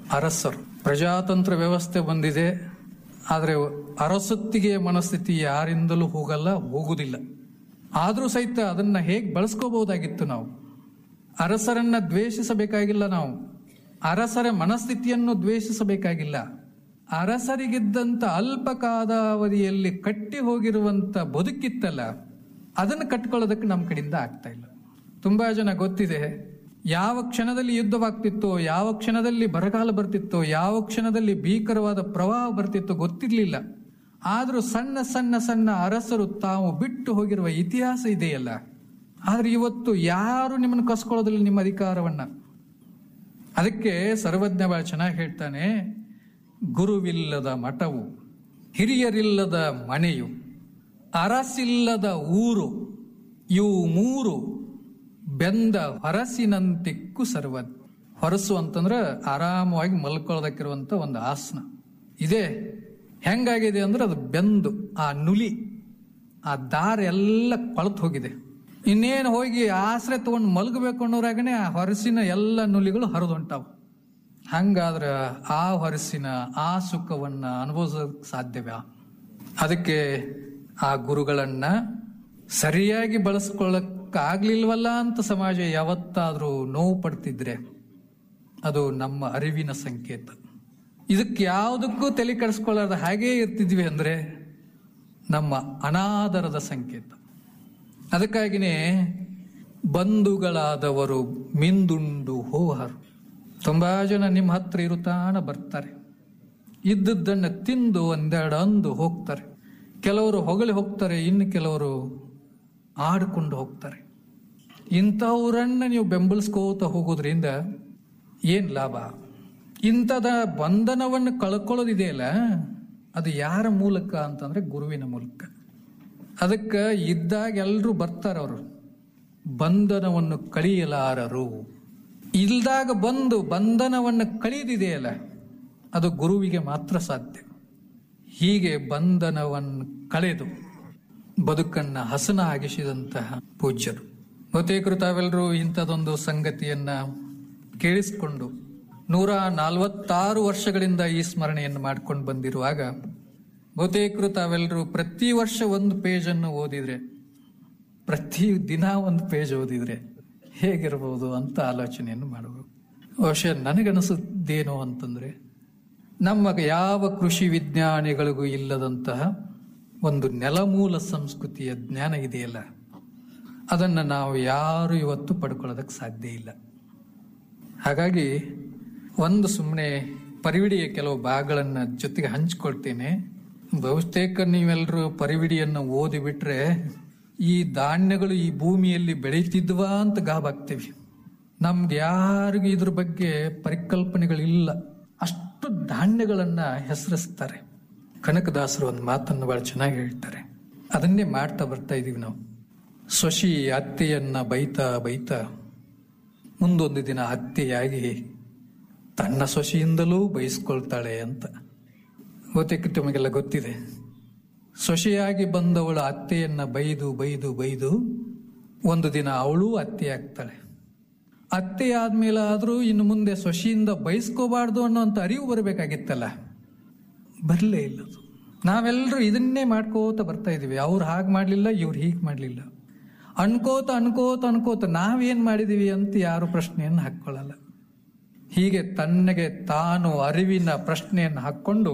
Speaker 7: ಅರಸರು ಪ್ರಜಾತಂತ್ರ ವ್ಯವಸ್ಥೆ ಬಂದಿದೆ ಆದರೆ ಅರಸೊತ್ತಿಗೆ ಮನಸ್ಥಿತಿ ಯಾರಿಂದಲೂ ಹೋಗಲ್ಲ ಹೋಗುವುದಿಲ್ಲ ಆದರೂ ಸಹಿತ ಅದನ್ನ ಹೇಗೆ ಬಳಸ್ಕೋಬಹುದಾಗಿತ್ತು ನಾವು ಅರಸರನ್ನ ದ್ವೇಷಿಸಬೇಕಾಗಿಲ್ಲ ನಾವು ಅರಸರ ಮನಸ್ಥಿತಿಯನ್ನು ದ್ವೇಷಿಸಬೇಕಾಗಿಲ್ಲ ಅರಸರಿಗಿದ್ದಂತ ಅಲ್ಪ ಕಾಲಾವಧಿಯಲ್ಲಿ ಕಟ್ಟಿ ಹೋಗಿರುವಂತ ಬದುಕಿತ್ತಲ್ಲ ಅದನ್ನು ಕಟ್ಕೊಳ್ಳೋದಕ್ಕೆ ನಮ್ಮ ಕಡೆಯಿಂದ ಆಗ್ತಾ ಇಲ್ಲ ತುಂಬಾ ಜನ ಗೊತ್ತಿದೆ ಯಾವ ಕ್ಷಣದಲ್ಲಿ ಯುದ್ಧವಾಗ್ತಿತ್ತೋ ಯಾವ ಕ್ಷಣದಲ್ಲಿ ಬರಗಾಲ ಬರ್ತಿತ್ತೋ ಯಾವ ಕ್ಷಣದಲ್ಲಿ ಭೀಕರವಾದ ಪ್ರವಾಹ ಬರ್ತಿತ್ತೋ ಗೊತ್ತಿರ್ಲಿಲ್ಲ ಆದ್ರೂ ಸಣ್ಣ ಸಣ್ಣ ಸಣ್ಣ ಅರಸರು ತಾವು ಬಿಟ್ಟು ಹೋಗಿರುವ ಇತಿಹಾಸ ಇದೆಯಲ್ಲ ಆದ್ರೆ ಇವತ್ತು ಯಾರು ನಿಮ್ಮನ್ನು ಕಸ್ಕೊಳ್ಳೋದಿಲ್ಲ ನಿಮ್ಮ ಅಧಿಕಾರವನ್ನ ಅದಕ್ಕೆ ಸರ್ವಜ್ಞ ಬಹಳ ಚೆನ್ನಾಗಿ ಹೇಳ್ತಾನೆ ಗುರುವಿಲ್ಲದ ಮಠವು ಹಿರಿಯರಿಲ್ಲದ ಮನೆಯು ಅರಸಿಲ್ಲದ ಊರು ಇವು ಮೂರು ಬೆಂದ ಹೊರಸಿನಂತಿಕ್ಕು ಸರ್ವ ಹೊರಸು ಅಂತಂದ್ರೆ ಆರಾಮವಾಗಿ ಮಲ್ಕೊಳ್ಳೋದಕ್ಕಿರುವಂತ ಒಂದು ಆಸನ ಇದೆ ಹೆಂಗಾಗಿದೆ ಅಂದ್ರೆ ಅದು ಬೆಂದು ಆ ನುಲಿ ಆ ದಾರ ಎಲ್ಲ ಕೊಳತು ಹೋಗಿದೆ ಇನ್ನೇನು ಹೋಗಿ ಆಶ್ರಯ ತಗೊಂಡು ಮಲಗಬೇಕು ಅನ್ನೋರಾಗನೆ ಆ ಹೊರಸಿನ ಎಲ್ಲ ನುಲಿಗಳು ಹರಿದು ಹೊಂಟಾವು ಹಂಗಾದ್ರೆ ಆ ಹೊರಸಿನ ಆ ಸುಖವನ್ನ ಅನುಭವಿಸೋದಕ್ಕೆ ಸಾಧ್ಯವೇ ಅದಕ್ಕೆ ಆ ಗುರುಗಳನ್ನ ಸರಿಯಾಗಿ ಬಳಸ್ಕೊಳ್ಳಕ್ಕಾಗ್ಲಿಲ್ವಲ್ಲ ಅಂತ ಸಮಾಜ ಯಾವತ್ತಾದ್ರೂ ನೋವು ಪಡ್ತಿದ್ರೆ ಅದು ನಮ್ಮ ಅರಿವಿನ ಸಂಕೇತ ಇದಕ್ಕೆ ಯಾವುದಕ್ಕೂ ತಲೆ ಕೆಡಿಸ್ಕೊಳ್ಳಾರ್ದ ಹಾಗೇ ಇರ್ತಿದ್ವಿ ಅಂದ್ರೆ ನಮ್ಮ ಅನಾದರದ ಸಂಕೇತ ಅದಕ್ಕಾಗಿನೇ ಬಂಧುಗಳಾದವರು ಮಿಂದುಂಡು ಹೋಹರು ತುಂಬಾ ಜನ ನಿಮ್ಮ ಹತ್ರ ಇರುತ್ತಾನ ಬರ್ತಾರೆ ಇದ್ದದ್ದನ್ನ ತಿಂದು ಒಂದೆರಡು ಅಂದು ಹೋಗ್ತಾರೆ ಕೆಲವರು ಹೊಗಳಿ ಹೋಗ್ತಾರೆ ಇನ್ನು ಕೆಲವರು ಆಡಿಕೊಂಡು ಹೋಗ್ತಾರೆ ಇಂಥವ್ರನ್ನ ನೀವು ಬೆಂಬಲಿಸ್ಕೋತ ಹೋಗೋದ್ರಿಂದ ಏನ್ ಲಾಭ ಇಂಥದ ಬಂಧನವನ್ನು ಕಳ್ಕೊಳ್ಳೋದಿದೆಯಲ್ಲ ಅದು ಯಾರ ಮೂಲಕ ಅಂತಂದ್ರೆ ಗುರುವಿನ ಮೂಲಕ ಅದಕ್ಕೆ ಇದ್ದಾಗ ಎಲ್ಲರೂ ಬರ್ತಾರೆ ಅವರು ಬಂಧನವನ್ನು ಕಳಿಯಲಾರರು ಇಲ್ದಾಗ ಬಂದು ಬಂಧನವನ್ನು ಕಳೆದಿದೆಯಲ್ಲ ಅದು ಗುರುವಿಗೆ ಮಾತ್ರ ಸಾಧ್ಯ ಹೀಗೆ ಬಂಧನವನ್ನು ಕಳೆದು ಬದುಕನ್ನ ಹಸನಾಗಿಸಿದಂತಹ ಪೂಜ್ಯರು ಬಹುತೇಕರು ತಾವೆಲ್ಲರೂ ಇಂಥದೊಂದು ಸಂಗತಿಯನ್ನ ಕೇಳಿಸಿಕೊಂಡು ನೂರ ನಲವತ್ತಾರು ವರ್ಷಗಳಿಂದ ಈ ಸ್ಮರಣೆಯನ್ನು ಮಾಡ್ಕೊಂಡು ಬಂದಿರುವಾಗ ಬಹುತೇಕರು ತಾವೆಲ್ಲರೂ ಪ್ರತಿ ವರ್ಷ ಒಂದು ಪೇಜನ್ನು ಓದಿದ್ರೆ ಪ್ರತಿ ದಿನ ಒಂದು ಪೇಜ್ ಓದಿದ್ರೆ ಹೇಗಿರಬಹುದು ಅಂತ ಆಲೋಚನೆಯನ್ನು ಮಾಡಬಹುದು ಬಹುಶಃ ನನಗನಿಸುತ್ತೇನು ಅಂತಂದ್ರೆ ನಮ್ಮ ಯಾವ ಕೃಷಿ ವಿಜ್ಞಾನಿಗಳಿಗೂ ಇಲ್ಲದಂತಹ ಒಂದು ನೆಲಮೂಲ ಸಂಸ್ಕೃತಿಯ ಜ್ಞಾನ ಇದೆಯಲ್ಲ ಅದನ್ನು ನಾವು ಯಾರು ಇವತ್ತು ಪಡ್ಕೊಳ್ಳೋದಕ್ಕೆ ಸಾಧ್ಯ ಇಲ್ಲ ಹಾಗಾಗಿ ಒಂದು ಸುಮ್ಮನೆ ಪರಿವಿಡಿಯ ಕೆಲವು ಭಾಗಗಳನ್ನ ಜೊತೆಗೆ ಹಂಚ್ಕೊಳ್ತೇನೆ ಬಹುತೇಕ ನೀವೆಲ್ಲರೂ ಪರಿವಿಡಿಯನ್ನು ಓದಿಬಿಟ್ರೆ ಈ ಧಾನ್ಯಗಳು ಈ ಭೂಮಿಯಲ್ಲಿ ಬೆಳೀತಿದ್ವಾ ಅಂತ ಗಾಬಾಗ್ತೀವಿ ನಮ್ಗೆ ಯಾರಿಗೂ ಇದ್ರ ಬಗ್ಗೆ ಪರಿಕಲ್ಪನೆಗಳಿಲ್ಲ ಅಷ್ಟು ಧಾನ್ಯಗಳನ್ನ ಹೆಸರಿಸ್ತಾರೆ ಕನಕದಾಸರು ಒಂದು ಮಾತನ್ನು ಬಹಳ ಚೆನ್ನಾಗಿ ಹೇಳ್ತಾರೆ ಅದನ್ನೇ ಮಾಡ್ತಾ ಬರ್ತಾ ಇದೀವಿ ನಾವು ಶಶಿ ಅತ್ತೆಯನ್ನ ಬೈತಾ ಬೈತಾ ಮುಂದೊಂದು ದಿನ ಅತ್ತೆಯಾಗಿ ತನ್ನ ಸೊಸೆಯಿಂದಲೂ ಬಯಸ್ಕೊಳ್ತಾಳೆ ಅಂತ ಬಹುತೇಕ ತಮಗೆಲ್ಲ ಗೊತ್ತಿದೆ ಸೊಸೆಯಾಗಿ ಬಂದವಳು ಅತ್ತೆಯನ್ನ ಬೈದು ಬೈದು ಬೈದು ಒಂದು ದಿನ ಅವಳು ಅತ್ತೆ ಆಗ್ತಾಳೆ ಅತ್ತೆ ಆದ್ಮೇಲೆ ಆದ್ರೂ ಇನ್ನು ಮುಂದೆ ಸೊಸೆಯಿಂದ ಬಯಸ್ಕೋಬಾರ್ದು ಅನ್ನೋಂಥ ಅರಿವು ಬರಬೇಕಾಗಿತ್ತಲ್ಲ ಬರಲೇ ಇಲ್ಲ ಅದು ನಾವೆಲ್ಲರೂ ಇದನ್ನೇ ಮಾಡ್ಕೋತ ಬರ್ತಾ ಇದೀವಿ ಅವ್ರು ಹಾಗೆ ಮಾಡಲಿಲ್ಲ ಇವ್ರು ಹೀಗೆ ಮಾಡಲಿಲ್ಲ ಅನ್ಕೋತ ಅನ್ಕೋತ ಅನ್ಕೋತ ನಾವೇನ್ ಮಾಡಿದೀವಿ ಅಂತ ಯಾರು ಪ್ರಶ್ನೆಯನ್ನು ಹಾಕೊಳ್ಳಲ್ಲ ಹೀಗೆ ತನ್ನಗೆ ತಾನು ಅರಿವಿನ ಪ್ರಶ್ನೆಯನ್ನು ಹಾಕ್ಕೊಂಡು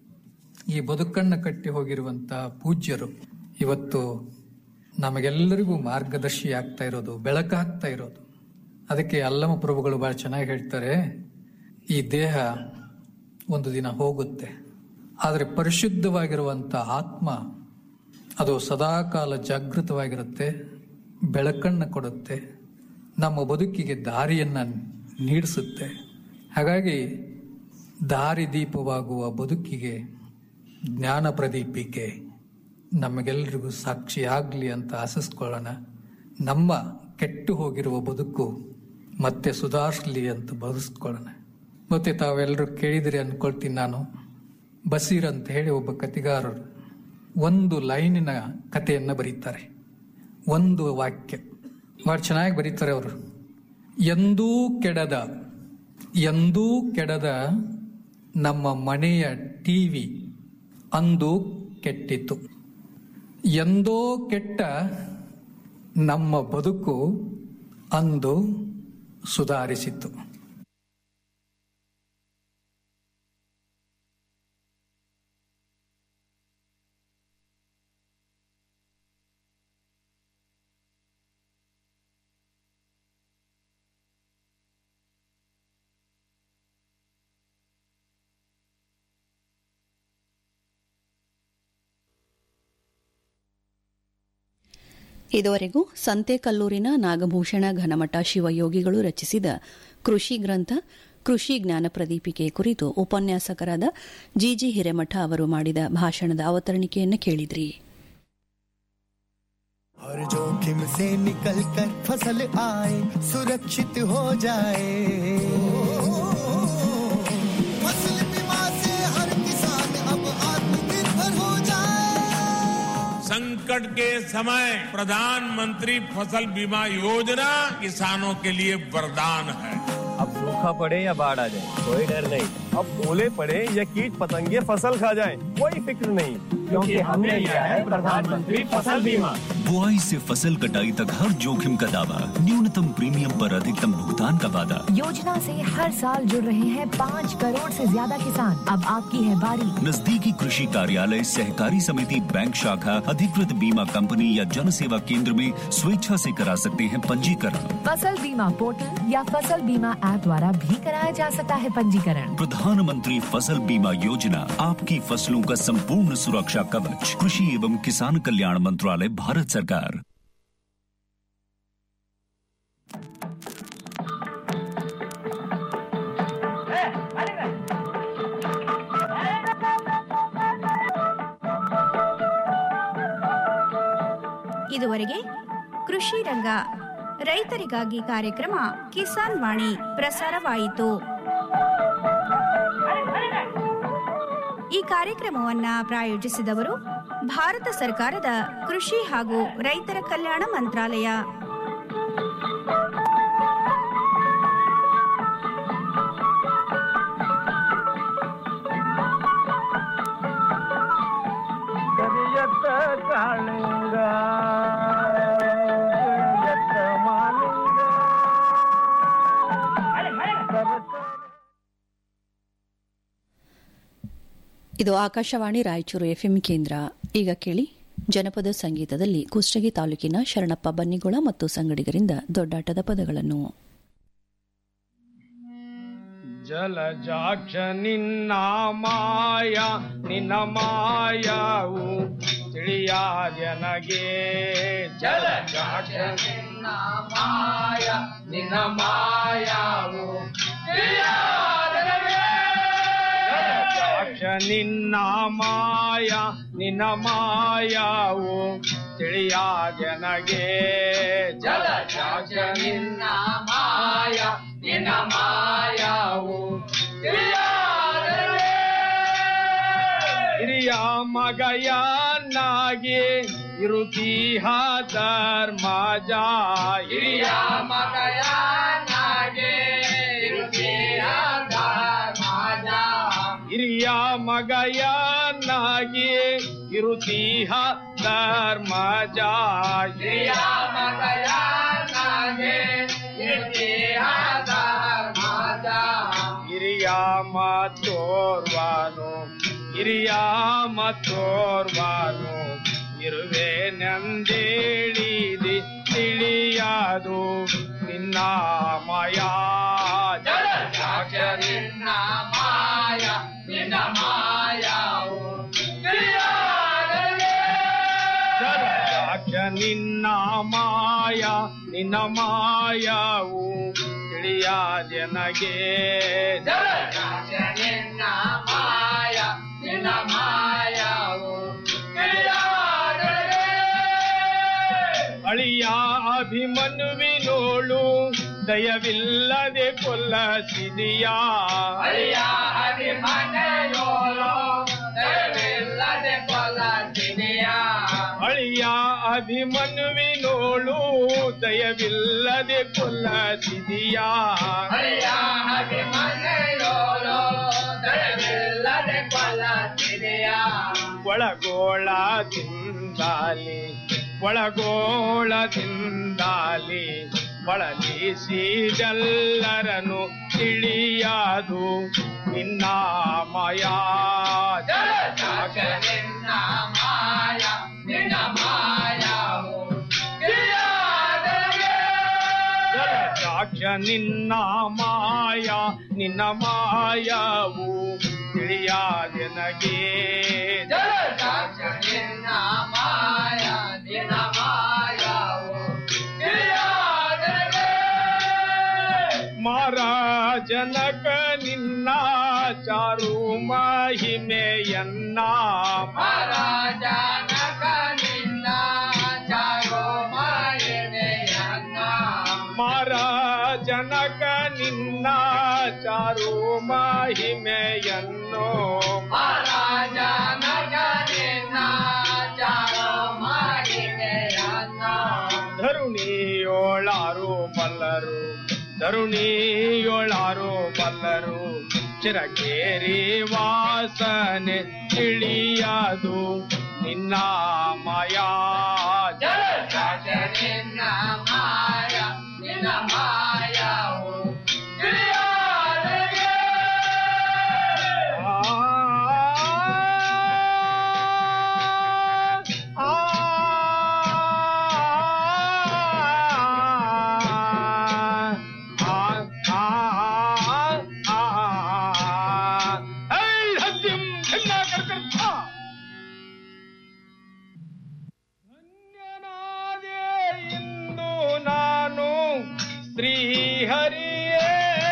Speaker 7: ಈ ಬದುಕನ್ನು ಕಟ್ಟಿ ಹೋಗಿರುವಂತಹ ಪೂಜ್ಯರು ಇವತ್ತು ನಮಗೆಲ್ಲರಿಗೂ ಮಾರ್ಗದರ್ಶಿ ಆಗ್ತಾ ಇರೋದು ಬೆಳಕಾಗ್ತಾ ಇರೋದು ಅದಕ್ಕೆ ಅಲ್ಲಮ ಪ್ರಭುಗಳು ಬಹಳ ಚೆನ್ನಾಗಿ ಹೇಳ್ತಾರೆ ಈ ದೇಹ ಒಂದು ದಿನ ಹೋಗುತ್ತೆ ಆದರೆ ಪರಿಶುದ್ಧವಾಗಿರುವಂತ ಆತ್ಮ ಅದು ಸದಾಕಾಲ ಜಾಗೃತವಾಗಿರುತ್ತೆ ಬೆಳಕನ್ನು ಕೊಡುತ್ತೆ ನಮ್ಮ ಬದುಕಿಗೆ ದಾರಿಯನ್ನ ನೀಡಿಸುತ್ತೆ ಹಾಗಾಗಿ ದಾರಿದೀಪವಾಗುವ ಬದುಕಿಗೆ ಜ್ಞಾನ ಪ್ರದೀಪಿಕೆ ನಮಗೆಲ್ಲರಿಗೂ ಸಾಕ್ಷಿ ಆಗಲಿ ಅಂತ ಆಶಿಸ್ಕೊಳ್ಳೋಣ ನಮ್ಮ ಕೆಟ್ಟು ಹೋಗಿರುವ ಬದುಕು ಮತ್ತೆ ಸುಧಾರಿಸಲಿ ಅಂತ ಬದುಸ್ಕೊಳ್ಳೋಣ ಮತ್ತೆ ತಾವೆಲ್ಲರೂ ಕೇಳಿದಿರಿ ಅನ್ಕೊಳ್ತೀನಿ ನಾನು ಬಸೀರ್ ಅಂತ ಹೇಳಿ ಒಬ್ಬ ಕತಿಗಾರರು ಒಂದು ಲೈನಿನ ಕಥೆಯನ್ನ ಬರೀತಾರೆ ಒಂದು ವಾಕ್ಯ ಬಹಳ ಚೆನ್ನಾಗಿ ಬರೀತಾರೆ ಅವರು ಎಂದೂ ಕೆಡದ ಎಂದೂ ಕೆಡದ ನಮ್ಮ ಮನೆಯ ಟಿವಿ ಅಂದು ಕೆಟ್ಟಿತು ಎಂದೋ ಕೆಟ್ಟ ನಮ್ಮ ಬದುಕು ಅಂದು ಸುಧಾರಿಸಿತು
Speaker 6: ಇದುವರೆಗೂ ಸಂತೆಕಲ್ಲೂರಿನ ನಾಗಭೂಷಣ ಘನಮಠ ಶಿವಯೋಗಿಗಳು ರಚಿಸಿದ ಕೃಷಿ ಗ್ರಂಥ ಕೃಷಿ ಜ್ಞಾನ ಪ್ರದೀಪಿಕೆ ಕುರಿತು ಉಪನ್ಯಾಸಕರಾದ ಜಿಜಿ ಹಿರೇಮಠ ಅವರು ಮಾಡಿದ ಭಾಷಣದ ಅವತರಣಿಕೆಯನ್ನು ಕೇಳಿದ್ರಿ
Speaker 4: हर जोखिम से निकल कर फसल आए सुरक्षित हो जाए फसल बीमा से हर किसान अब आत्मनिर्भर हो जाए
Speaker 8: संकट के समय प्रधानमंत्री फसल बीमा योजना किसानों के लिए वरदान है
Speaker 2: अब सूखा पड़े या बाढ़ आ जाए कोई डर नहीं अब ओले पड़े या कीट पतंगे फसल खा जाए कोई फिक्र नहीं क्योंकि हमने लिया है प्रधानमंत्री फसल बीमा
Speaker 9: बुआई से फसल कटाई तक हर जोखिम का दावा न्यूनतम प्रीमियम पर अधिकतम भुगतान का वादा
Speaker 10: योजना से हर साल जुड़ रहे हैं पाँच करोड़ से ज्यादा किसान अब आपकी है बारी
Speaker 9: नजदीकी कृषि कार्यालय सहकारी समिति बैंक शाखा अधिकृत बीमा कंपनी या जन सेवा केंद्र में स्वेच्छा से करा सकते हैं पंजीकरण
Speaker 10: फसल बीमा पोर्टल या फसल बीमा ऐप द्वारा भी कराया जा सकता है पंजीकरण
Speaker 9: प्रधानमंत्री फसल बीमा योजना आपकी फसलों का संपूर्ण सुरक्षा कवच कृषि एवं किसान कल्याण मंत्रालय भारत सरकार
Speaker 1: ಇದುವರೆಗೆ ಕೃಷಿ ರಂಗ ರೈತರಿಗಾಗಿ ಕಾರ್ಯಕ್ರಮ ಕಿಸಾನ್ ವಾಣಿ ಪ್ರಸಾರವಾಯಿತು ಈ ಕಾರ್ಯಕ್ರಮವನ್ನ ಪ್ರಾಯೋಜಿಸಿದವರು ಭಾರತ ಸರ್ಕಾರದ ಕೃಷಿ ಹಾಗೂ ರೈತರ ಕಲ್ಯಾಣ ಮಂತ್ರಾಲಯ
Speaker 2: ಕರಿಯತ್ತ ಕಾಳಿಂಗ ಕರಿಯತ್ತ ಮಾಲಿಂಗ ಸರಸರ
Speaker 6: ಇದು ಆಕಾಶವಾಣಿ ರಾಯಚೂರು ಎಫ್ಎಂ ಕೇಂದ್ರ ಈಗ ಕೇಳಿ ಜನಪದ ಸಂಗೀತದಲ್ಲಿ ಕುಷ್ಟಗಿ ತಾಲೂಕಿನ ಶರಣಪ್ಪ ಬನ್ನಿಗೋಳ ಮತ್ತು ಸಂಗಡಿಗರಿಂದ ದೊಡ್ಡಾಟದ ಪದಗಳನ್ನು
Speaker 2: ಜಲಜಾಕ್ಷ ನಿನ್ನ ಮಾಯ ನಿನ್ನ ಮಾಯವು ತಿಳಿಯಾದನಗೆ ಜಲಜಾಕ್ಷ ನಿನ್ನ ಮಾಯ ನಿನ್ನ ಮಾಯವು ತಿಳಿಯಾದನಗೆ ಜಲಜಾಕ್ಷ ನಿನ್ನ ಮಾಯ ನಿನ್ನ ಮಾಯವು ತಿಳಿಯಾದನಗೆ ಜಲಜಾಕ್ಷ ನಿನ್ನ ಮಾಯ ನಿನ್ನ ಮಾಯವು ತಿಳಿಯಾದನಗೆ ಹಿರಿಯ ಮಗಯನ್ನಾಗಿ ಇರುತ್ತೀಹ ಧರ್ಮಜ ಹಿರಿಯ ಮಗಯನ್ನಾಗಿ ಇರುತ್ತೀಹ ಧರ್ಮಜ ಹಿರಿಯ ಮಗಯನ್ನಾಗಿ ಇರುತ್ತೀಹ ಧರ್ಮಜ ಹಿರಿಯ ಮಗಯನ್ನಾಗಿ ಇರುತ್ತೀಹ ಧರ್ಮಜ ಹಿರಿಯ ಮತ್ತೋರ್ವನು ಹಿರಿಯ ಮತ್ತೋರ್ವನು ಇರುವೆ ನಂದೇಳಿದಿ ತಿಳಿಯದು ನಿನ್ನ ಮಾಯ ಜಲಜಾಕ್ಷ ನಿನ್ನ ಮಾಯ ನಿನ್ನ ಮಾಯವು ತಿಳಿಯಾದನೆ. ಜಲಜಾಕ್ಷ ನಿನ್ನ ಮಾಯ ನಿನ್ನ ಮಾಯವು ತಿಳಿಯಾದೆನಗೆ ಜಲಜಾಕ್ಷ ನಿನ್ನ ಮಾಯ ನಿನ್ನ ಮಾಯವು ತಿಳಿಯಾದನೆ. ಅಳಿಯ ಅಭಿಮನ್ಯುವಿನೋಳು ದಯವಿಲ್ಲದೆ ಕೊಲ್ಲಸಿದೆಯಾ ಅಳಿಯ ಅಭಿಮನ್ಯೋಳು ದಯವಿಲ್ಲದೆ ಕೊಲ್ಲಸಿದೆಯಾ ಅಳಿಯ ಅಭಿಮನ್ವಿನೋಳು ದಯವಿಲ್ಲದೆ ಕೊಲ್ಲದಿದೆಯಾ
Speaker 11: ಅಯ್ಯ ಅಭಿಮನ್ಯೋಳು ದಯವಿಲ್ಲದೆ ಕೊಲ್ಲತಿದೆಯಾ
Speaker 2: ಒಳಗೋಳದಿಂದಾಲಿ ಒಳಗೋಳದಿಂದಾಲಿ ಬಳಲಿಸಿದೆಲ್ಲರನ್ನು ತಿಳಿಯದು ನಿನ್ನ ಮಾಯಾ
Speaker 11: ನಿನ್ನ ಮಾಯ ನಿನ್ನ ಮಾಯವು ತಿಳಿಯಾದೆನಗೆ.
Speaker 2: ಸಾಕ್ಷ ನಿನ್ನ ಮಾಯ ನಿನ್ನ ಮಾಯವು ತಿಳಿಯಾದೆನಗೆ
Speaker 11: ಜಲಸಾಕ್ಷ ನಿನ್ನ ಮಾಯ ನಿನ್ನ ಮಾಯವು ತಿಳಿಯಾದೆನಗೆ.
Speaker 2: ಮಾರಾಜನಕ ನಿನ್ನ ಚಾರು ಮಹಿಮೆಯನ್ನ
Speaker 11: ಮಹಾರಾಜನಕ ನಿನ್ನ ಜಾಗೋ ಮಾಯನೆಯನ್ನ
Speaker 2: ಮಾರಾಜನಕ ನಿನ್ನ ಚಾರು ಮಹಿಮೆಯನ್ನು
Speaker 11: ಮಹಾರಾಜನಕ ನಿನ್ನ ಜಾಗೋ ಮಾಯನೆಯನ್ನ
Speaker 2: ಧರುಣಿಯೋಳಾರು ಬಲ್ಲರು ಧರುಣಿಯೋಳಾರು ಬಲ್ಲರು ಚಿರಕೇರಿ ವಾಸನೆ ತಿಳಿಯದು ನಿನ್ನ ಮಾಯಾ
Speaker 11: ಜಲಸಾಕ್ಷ ನಿನ್ನ ಮಾಯ ನಿನ್ನ ಮಾಯವು ತಿಳಿಯಾದೆನಗೆ.
Speaker 2: ಇಂದು ನಾನು ಶ್ರೀಹರಿಯೇ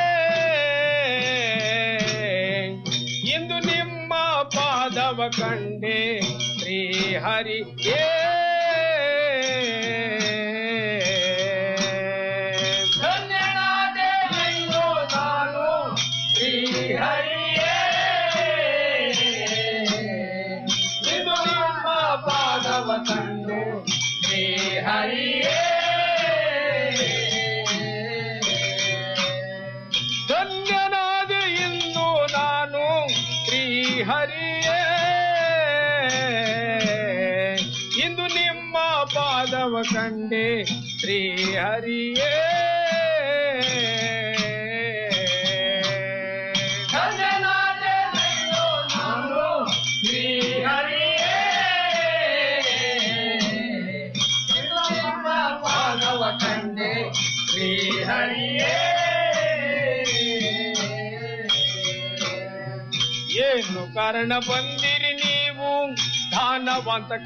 Speaker 2: ಇಂದು ನಿಮ್ಮ ಪಾದವ ಕಂಡೆ ಶ್ರೀಹರಿಯೇ
Speaker 11: ಧನ್ಯನಾದೆ ಇಂದು ನಾನು ಶ್ರೀಹರಿಯೇ. ಇಂದು ನಿಮ್ಮ ಪಾದವ ಕಂಡು ಶ್ರೀಹರಿಯೇ.
Speaker 2: ಧನ್ಯನಾದೆ ಇಂದು ನಾನು ಶ್ರೀಹರಿಯೇ ಇಂದು ನಿಮ್ಮ ಪಾದವ ಕಂಡೆ ಶ್ರೀಹರಿಯೇ
Speaker 11: ಧನ್ಯನಾದೆ ಇಂದು ನಾನು ಶ್ರೀಹರಿಯೇ. ಇಂದು ನಿಮ್ಮ ಪಾದವ ಕಂಡೆ ಶ್ರೀಹರಿಯೇ.
Speaker 2: ಏನು ಕಾರಣ ಬಂದಿರಿ ನೀವು ದಾನವಂತ